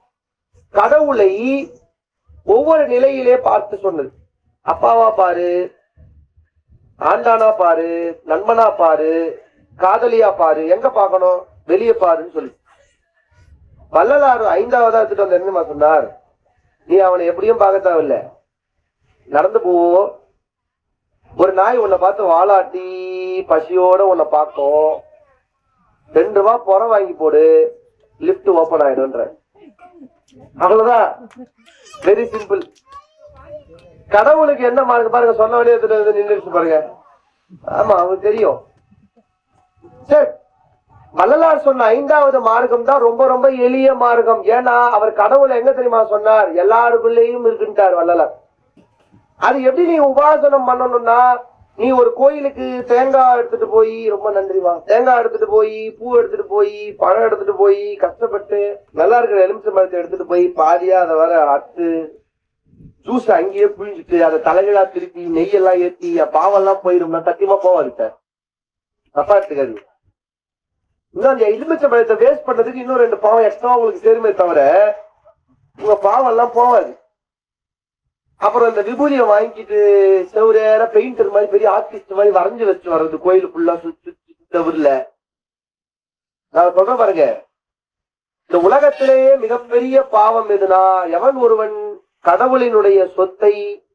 Speaker 1: கடவுளை ஒவ்வொரு நிலையிலே பார்த்து சொன்னது அப்பாவா பாரு ஆண்டானா பாரு நண்பனா பாரு காதலியா பாரு எங்க பார்க்கணும் வெளியே பாருன்னு சொல்லி வள்ளலாறு ஐந்தாவதா எடுத்துட்டு வந்து என்னமா சொன்னார் நீ அவனை எப்படியும் பார்க்க தேவையில்ல நடந்து போவோ ஒரு நாய் உன்னை பார்த்து வாலாட்டி பசியோட உன்னை பார்க்கும் ரெண்டு ரூபா புற வாங்கி போடு லிப்ட் ஓபன் ஆயிடும்ன்ற அவ்வளவுதான் வெரி சிம்பிள் கடவுளுக்கு என்ன மார்க் பாருங்க சொன்ன வழியே நின்றுச்சு பாருங்க ஆமா அவனுக்கு தெரியும் சரி வள்ளலார் சொன்ன ஐந்தாவது மார்க்கம் தான் ரொம்ப ரொம்ப எளிய மார்க்கம் ஏன்னா அவர் கடவுள் எங்க தெரியுமா சொன்னார் எல்லாருக்குள்ளேயும் இருக்குன்ட்டார் வள்ளலார் அது எப்படி நீ உபாசனம் பண்ணணும்னா நீ ஒரு கோயிலுக்கு தேங்காய் எடுத்துட்டு போய் ரொம்ப நன்றிமா தேங்காய் எடுத்துட்டு போய் பூ எடுத்துட்டு போய் பழம் எடுத்துட்டு போய் கஷ்டப்பட்டு நல்லா இருக்கிற எலுமிச்சை மரத்தை எடுத்துட்டு போய் பாதியா அதை வர அத்து ஜூஸ் அங்கேயே புழிஞ்சிட்டு அதை தலைகளா திருப்பி நெய்யெல்லாம் ஏத்தி பாவெல்லாம் போயிரும்னா சத்தியமா போவாது சார் தப்பா எடுத்துக்காது இன்னும் அந்த எலுமிச்சை பழத்தை வேஸ்ட் பண்ணதுக்கு இன்னும் ரெண்டு பாவம் எக்ஸ்ட்ரா உங்களுக்கு சேருமே தவிர உங்க பாவம் எல்லாம் போவாது அப்புறம் இந்த விபூதியை வாங்கிட்டு செவ்வரேற பெயிண்டர் மாதிரி பெரிய ஆர்டிஸ்ட் மாதிரி வரைஞ்சு வச்சு வர்றது கோயில் ஃபுல்லா சுத்தி செவருல நான் சொல்றேன் பாருங்க இந்த உலகத்திலேயே மிகப்பெரிய பாவம் எதுனா எவன் ஒருவன் கடவுளினுடைய சொத்தை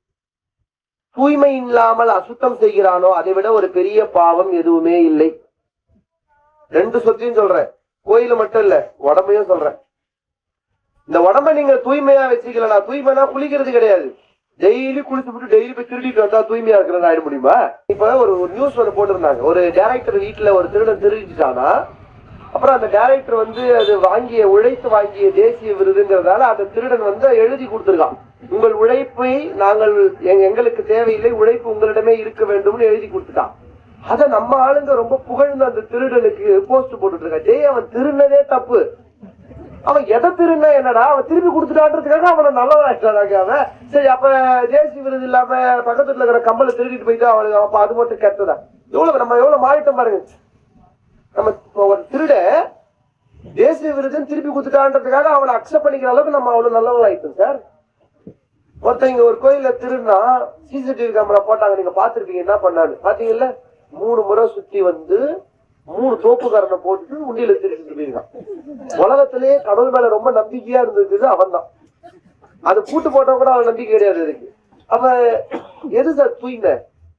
Speaker 1: தூய்மை இல்லாமல் அசுத்தம் செய்கிறானோ அதை விட ஒரு பெரிய பாவம் எதுவுமே இல்லை ரெண்டு சொத்தையும் சொல்றேன் கோயில மட்டும் இல்ல உடம்பையும் சொல்றேன் இந்த உடம்ப நீங்க தூய்மையா வச்சுக்கலனா தூய்மைனா குளிக்கிறது கிடையாது டெய்லி குளிச்சுட்டு டெய்லி போய் திருடிட்டு வந்தா தூய்மையா இருக்கிறது ஆயிட முடியுமா இப்ப ஒரு ஒரு நியூஸ் ஒன்று போட்டிருந்தாங்க ஒரு டைரக்டர் வீட்டுல ஒரு திருடன் திருடிட்டானா அப்புறம் அந்த டைரக்டர் வந்து அது வாங்கிய உழைத்து வாங்கிய தேசிய விருதுங்கிறதால அந்த திருடன் வந்து எழுதி கொடுத்திருக்கான் உங்கள் உழைப்பை நாங்கள் எங்க- எங்களுக்கு தேவையில்லை உழைப்பு உங்களிடமே இருக்க வேண்டும்னு எழுதி கொடுத்துட்டான் அத நம்ம ஆளுங்க ரொம்ப புகழ்ந்து அந்த திருடனுக்கு போஸ்ட் போட்டுட்டு இருக்கா டேய் அவன் திருடினதே தப்பு அவன் எதை திருடினா என்னடா அவன் திருப்பி கொடுத்துட்டான்றதுக்காக அவனை நல்லவனாச்சானாங்க அவன் சரி அப்ப தேசிய விருது இல்லாம பக்கத்துல இருக்கிற கம்பளை திருடிட்டு போயிட்டு அவனுக்கு அப்ப அது மட்டும் கெட்டதா எவ்வளவு நம்ம எவ்வளவு மாறிட்டோம் பாருங்க நம்ம இப்ப ஒரு திருட தேசிய விருதுன்னு திருப்பி கொடுத்துட்டான்றதுக்காக அவனை அக்செப்ட் பண்ணிக்கிற அளவுக்கு நம்ம அவ்வளவு நல்லவங்க ஆயிட்டோம் சார் ஒருத்தன் இங்க ஒரு கோயில்ல திருடுனா சிசிடிவி கேமரா போட்டாங்க நீங்க பாத்திருப்பீங்க என்ன பண்ணாரு பாத்தீங்கல்ல மூணு முறை சுத்தி வந்து மூணு தோப்புக்காரனை போட்டுட்டு உண்டியில திருடிட்டு போயிருக்கான் உலகத்திலேயே கடவுள் மேல ரொம்ப நம்பிக்கையா இருந்தது அவன் தான் அது கூட்டு போட்டவன் கூட அவன் நம்பிக்கை கிடையாது அதுக்கு அப்ப எது சார் தூய்மை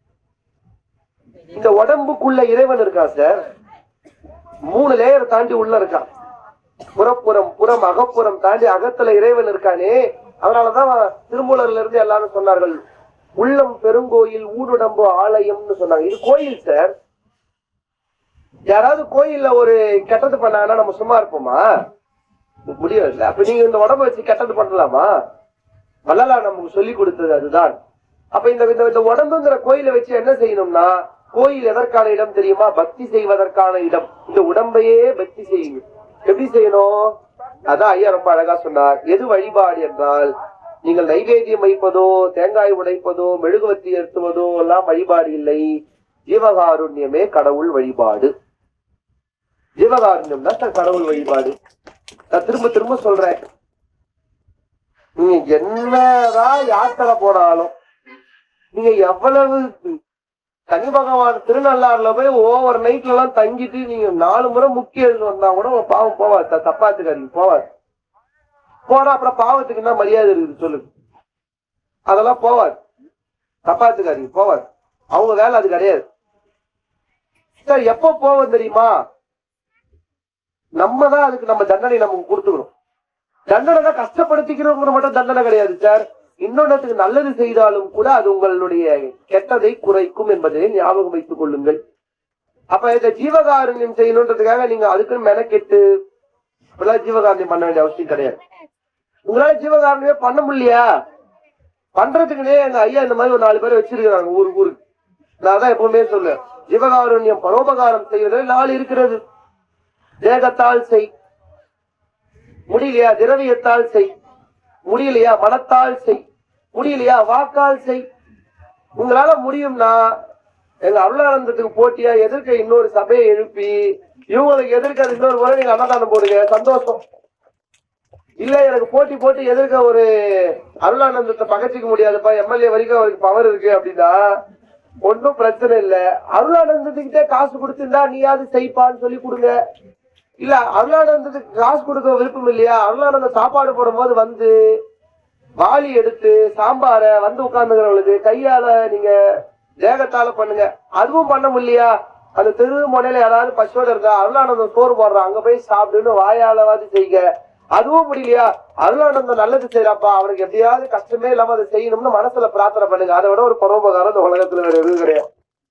Speaker 1: இந்த உடம்புக்குள்ள இறைவன் இருக்கான் சார் மூணு லேயர் தாண்டி உள்ள இருக்கான் புறப்புறம் புறம் அகப்புறம் தாண்டி அகத்துல இறைவன் இருக்கானே அதனாலதான் திருமூலர்ல இருந்து எல்லாரும் சொன்னார்கள் உள்ளம் பெருங்கோயில் ஊடுடம்பு ஆலயம்னு சொன்னாங்க இது கோயில் சார் யாராவது கோயில்ல ஒரு கெட்டது பண்ணாங்கன்னா நம்ம சும்மா இருப்போமா முடியாது அப்ப நீங்க இந்த உடம்ப வச்சு கெட்டது பண்ணலாமா வள்ளலார் நமக்கு சொல்லி கொடுத்தது அதுதான் அப்ப இந்த இந்த- இந்த உடம்புங்கிற கோயிலை வச்சு என்ன செய்யணும்னா கோயில் எதற்கான இடம் தெரியுமா பக்தி செய்வதற்கான இடம் இந்த உடம்பையே பக்தி செய்யுங்க எப்படி செய்யணும் அதான் ஐயா ரொம்ப அழகா சொன்னார் எது வழிபாடு என்றால் நீங்கள் நைவேத்தியம் வைப்பதோ தேங்காய் உடைப்பதோ மெழுகுவத்தி ஏற்றுவதோ எல்லாம் வழிபாடு இல்லை ஜீவகாருண்யமே கடவுள் வழிபாடு ஜீவகாருண்யம் தான் கடவுள் வழிபாடு நான் திரும்ப திரும்ப சொல்றேன் நீங்க என்னதான் யாத்திரை போனாலும் நீங்க எவ்வளவு சனி பகவான் திருநள்ளாறுல போய் ஓவர் நைட்ல எல்லாம் தங்கிட்டு நீங்க நாலு முறை முக்கிய எழுந்து வந்தா கூட உங்க பாவம் போவாது த- தப்பாத்துக்காதீங்க போவாது போனா அப்புறம் பாவத்துக்கு என்ன மரியாதை இருக்குது சொல்லுங்க அதெல்லாம் போவாது தப்பாத்துக்காதீங்க போவாது அவங்க வேலை அது கிடையாது சார் எப்ப போவோம் தெரியுமா நம்ம தான் அதுக்கு நம்ம தண்டனை நமக்கு கொடுத்துக்கணும் தண்டனை தான் கஷ்டப்படுத்திக்கிறவங்க மட்டும் தண்டனை கிடையாது சார் இன்னொன்னத்துக்கு நல்லது செய்தாலும் கூட அது உங்களுடைய கெட்டதை குறைக்கும் என்பதை ஞாபகம் வைத்துக் கொள்ளுங்கள் அப்ப இந்த ஜீவகாருண்யம் செய்யணுன்றதுக்காக நீங்க அதுக்குன்னு மெனக்கெட்டு இப்பெல்லாம் ஜீவகாருண்யம் பண்ண வேண்டிய அவசியம் கிடையாது உங்களால ஜீவகாருண்யமே பண்ண முடியலையா பண்றதுக்குன்னே எங்க ஐயா இந்த மாதிரி ஒரு நாலு பேர் வச்சிருக்கிறாங்க ஊரு ஊருக்கு நான் தான் எப்பவுமே சொல்லுவேன் ஜீவகாருண்யம் பரோபகாரம் செய்வதில் நாள் இருக்கிறது தேகத்தால் செய் முடியலையா திரவியத்தால் செய் முடியலையா மனத்தால் செய் முடியலையா வாக்கால் செய் உங்களால முடியும்னா எங்க அருளானந்தத்துக்கு போட்டியா எதிர்க்க இன்னொரு சபையை எழுப்பி இவங்களுக்கு எதிர்க்க இன்னொரு முறை நீங்க அன்னதானம் போடுங்க சந்தோஷம் இல்ல எனக்கு போட்டி போட்டு எதிர்க்க ஒரு அருளானந்தத்தை பகச்சிக்க முடியாதுப்பா எம்எல்ஏ வரைக்கும் அவருக்கு பவர் இருக்கு அப்படின்னா ஒன்றும் பிரச்சனை இல்ல அருளானந்தத்துக்கிட்டே காசு கொடுத்திருந்தா நீயாவது செய்ப்பான்னு சொல்லி கொடுங்க இல்ல அருளானந்தத்துக்கு காசு கொடுக்க விருப்பம் இல்லையா அருளானந்த சாப்பாடு போடும்போது வந்து வாளி எடுத்து சாம்பார வந்து உட்கார்ந்துக்கிறவங்களுக்கு கையால நீங்க தேகத்தால பண்ணுங்க அதுவும் பண்ண முடியலையா அந்த தெரு முனையில யாராவது பசுவோட இருக்கா அருளானந்தம் சோறு போடுறான் அங்க போய் சாப்பிடுன்னு வாயாலவாது செய்யுங்க அதுவும் முடியலையா அருளானந்தம் நல்லது செய்யறாப்பா அவனுக்கு எப்படியாவது கஷ்டமே இல்லாம அதை செய்யணும்னு மனசுல பிரார்த்தனை பண்ணுங்க அதை விட ஒரு பரோபகாரம் இந்த உலகத்துல வேற எதுவும் கிடையாது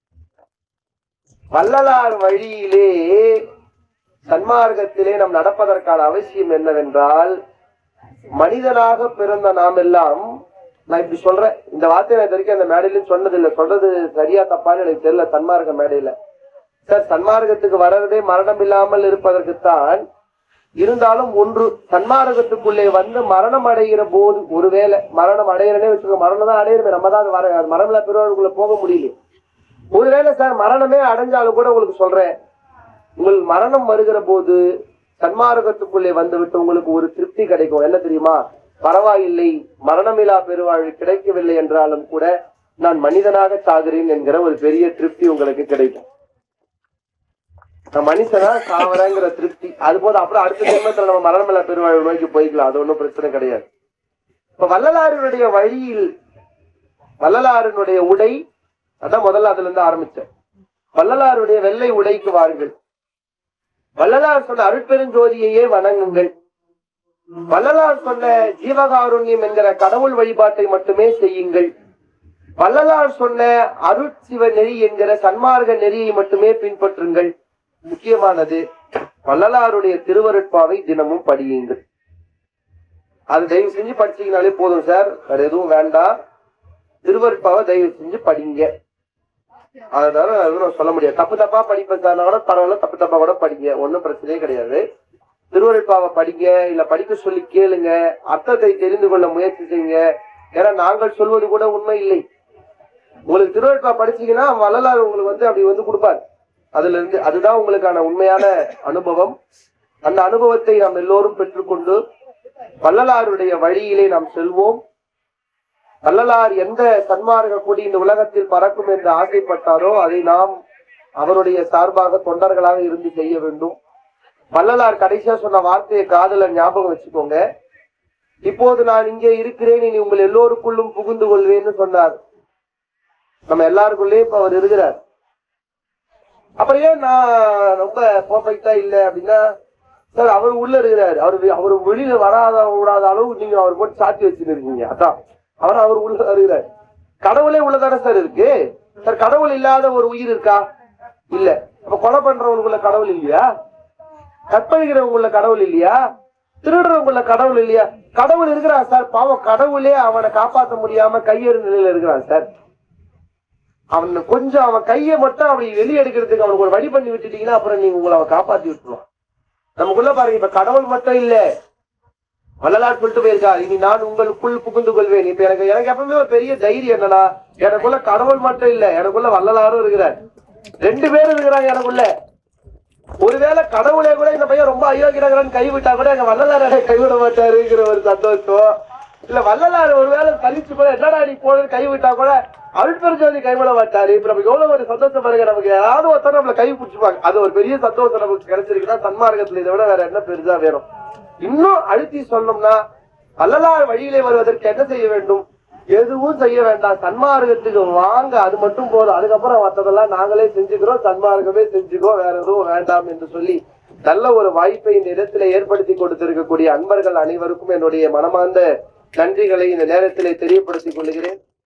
Speaker 1: வள்ளலார் வழியிலே சன்மார்க்கத்திலே நாம் நடப்பதற்கான அவசியம் என்னவென்றால் மனிதனாக பிறந்த நாம் எல்லாம் நான் இப்படி சொல்றேன் இந்த வார்த்தையை நான் இது வரைக்கும் அந்த மேடையிலும் சொன்னது இல்லை சொல்றது சரியா தப்பான்னு எனக்கு தெரியல சன்மார்க்க மேடையில சார் சன்மார்க்கத்துக்கு வர்றதே மரணம் இல்லாமல் இருப்பதற்குத்தான் இருந்தாலும் ஒன்று சன்மார்க்கத்துக்குள்ளே வந்து மரணம் அடைகிற போது ஒருவேளை மரணம் அடைகிறனே வச்சுக்கோ மரணம் தான் அடையிறமே நம்ம தான் அது வர அது மரணமில்லா பெருவாளுக்குள்ள போக முடியல ஒருவேளை சார் மரணமே அடைஞ்சாலும் கூட உங்களுக்கு சொல்றேன் உங்கள் மரணம் வருகிற போது சன்மார்க்கத்துக்குள்ளே வந்துவிட்டு உங்களுக்கு ஒரு திருப்தி கிடைக்கும் என்ன தெரியுமா பரவாயில்லை மரணமிலா பெருவாழ்வு கிடைக்கவில்லை என்றாலும் கூட நான் மனிதனாக சாகிறேன் என்கிற ஒரு பெரிய திருப்தி உங்களுக்கு கிடைக்கும் நான் மனுஷனா சாவரங்கிற திருப்தி அது போது அப்புறம் அடுத்த ஜென்மத்துல நம்ம மரணமில்லா பெருவாழ்வு நோக்கி போய்க்கலாம் அது ஒண்ணும் பிரச்சனை கிடையாது இப்ப வள்ளலாரினுடைய வழியில் வள்ளலாரினுடைய உடை அதான் முதல்ல அதுல இருந்து ஆரம்பிச்சேன் வள்ளலாருடைய வெள்ளை உடைக்கு வாருங்கள் வள்ளலார் சொன்ன அருட்பெருஞ்சோதியையே வணங்குங்கள் வள்ளலார் சொன்ன ஜீவகாருண்யம் என்கிற கடவுள் வழிபாட்டை மட்டுமே செய்யுங்கள் வள்ளலார் சொன்ன அருட்சிவ நெறி என்கிற சன்மார்க்க நெறியை மட்டுமே பின்பற்றுங்கள் முக்கியமானது வள்ளலாருடைய திருவருட்பாவை தினமும் படியுங்கள் அது தயவு செஞ்சு படிச்சீங்கனாலே போதும் சார் வேற எதுவும் வேண்டாம் திருவருட்பாவை தயவு செஞ்சு படிங்க அதனால அது நான் சொல்ல முடியாது தப்பு தப்பா படிப்பேன் சார் கூட பரவாயில்ல தப்பு தப்பா கூட படிங்க ஒன்றும் பிரச்சனையே கிடையாது திருவருட்பாவை படிங்க இல்ல படிக்க சொல்லி கேளுங்க அர்த்தத்தை தெரிந்து கொள்ள முயற்சி செய்யுங்க ஏன்னா நாங்கள் சொல்வது கூட உண்மை இல்லை உங்களுக்கு திருவருட்பா படிச்சீங்கன்னா வள்ளலார் உங்களுக்கு வந்து அப்படி வந்து கொடுப்பார் அதுல இருந்து அதுதான் உங்களுக்கான உண்மையான அனுபவம் அந்த அனுபவத்தை நாம் எல்லோரும் பெற்றுக்கொண்டு வள்ளலாருடைய வழியிலே நாம் செல்வோம் வள்ளலார் எந்த சன்மார்க்க கொடி இந்த உலகத்தில் பறக்கும் என்று ஆசைப்பட்டாரோ அதை நாம் அவருடைய சார்பாக தொண்டர்களாக இருந்து செய்ய வேண்டும் வள்ளலார் கடைசியா சொன்ன வார்த்தையை காதல ஞாபகம் வச்சுக்கோங்க இப்போது நான் இங்கே இருக்கிறேன் இனி உங்கள் எல்லோருக்குள்ளும் புகுந்து கொள்வேன்னு சொன்னார் நம்ம எல்லாருக்குள்ளேயும் இப்ப அவர் இருக்கிறார் அப்புறம் ஏன் நான் ரொம்ப பர்ஃபெக்டா இல்ல அப்படின்னா சார் அவர் உள்ள இருக்கிறார் அவர் அவர் வெளியில வராத விடாத அளவு நீங்க அவர் போட்டு சாத்தி வச்சுட்டு இருக்கீங்க அதான் அவர் அவர் உள்ள இருக்கிறார் கடவுளே உள்ளதானே சார் இருக்கு சார் கடவுள் இல்லாத ஒரு உயிர் இருக்கா இல்ல அப்ப கொலை பண்றவங்களுக்குள்ள கடவுள் இல்லையா கற்பழிக்கிறவங்களுக்குள்ள கடவுள் இல்லையா திருடுறவங்களுக்குள்ள கடவுள் இல்லையா கடவுள் இருக்கிறான் சார் பாவம் கடவுளே அவனை காப்பாத்த முடியாம கையெறு நிலையில இருக்கிறான் சார் அவன் கொஞ்சம் அவன் கையை மட்டும் அப்படி வெளியே எடுக்கிறதுக்கு அவனுக்கு ஒரு வழி பண்ணி விட்டுட்டீங்கன்னா அப்புறம் நீங்க உங்களை அவன் காப்பாத்தி விட்டுருவான் நமக்குள்ள பாருங்க இப்ப கடவுள் மட்டும் இல்ல வள்ளலார் சொல்லிட்டு போயிருக்கா இனி நான் உங்களுக்குள் புகுந்து கொள்வேன் இப்ப எனக்கு எனக்கு எப்பவுமே ஒரு பெரிய தைரியம் என்னன்னா எனக்குள்ள கடவுள் மட்டும் இல்ல எனக்குள்ள வள்ளலாரும் இருக்கிறார் ரெண்டு பேரும் இருக்கிறாங்க எனக்குள்ள ஒருவேளை கடவுளே கூட இந்த பையன் ரொம்ப அயோக்கியகிறான்னு கைவிட்டா கூட எங்க வள்ளலார கைவிட மாட்டாருங்கிற ஒரு சந்தோஷம் இல்ல வள்ளலார் ஒருவேளை கழிச்சு கூட என்னடா நீ போனது கைவிட்டா கூட அருட்பெருஞ்சோதி கைவிட மாட்டாரு இப்ப நமக்கு எவ்வளவு ஒரு சந்தோஷம் பாருங்க நமக்கு யாராவது ஒருத்தர் நம்மள கை பிடிச்சுப்பாங்க அது ஒரு பெரிய சந்தோஷம் நமக்கு கிடைச்சிருக்குன்னா சன்மார்க்கத்துல இதை விட வேற என்ன பெருசா வேணும் இன்னும் அழுத்தி சொன்னோம்னா வள்ளலார் வழியிலே வருவதற்கு என்ன செய்ய வேண்டும் எதுவும் செய்ய வேண்டாம் சன்மார்க்கத்துக்கு வாங்க அது மட்டும் போதும் அதுக்கப்புறம் மத்ததெல்லாம் நாங்களே செஞ்சுக்கிறோம் சன்மார்க்கமே செஞ்சுக்கோ வேற எதுவும் வேண்டாம் என்று சொல்லி நல்ல ஒரு வாய்ப்பை இந்த இடத்துல ஏற்படுத்தி கொடுத்திருக்கக்கூடிய அன்பர்கள் அனைவருக்கும் என்னுடைய மனமார்ந்த நன்றிகளை இந்த நேரத்திலே தெரியப்படுத்திக் கொள்கிறேன்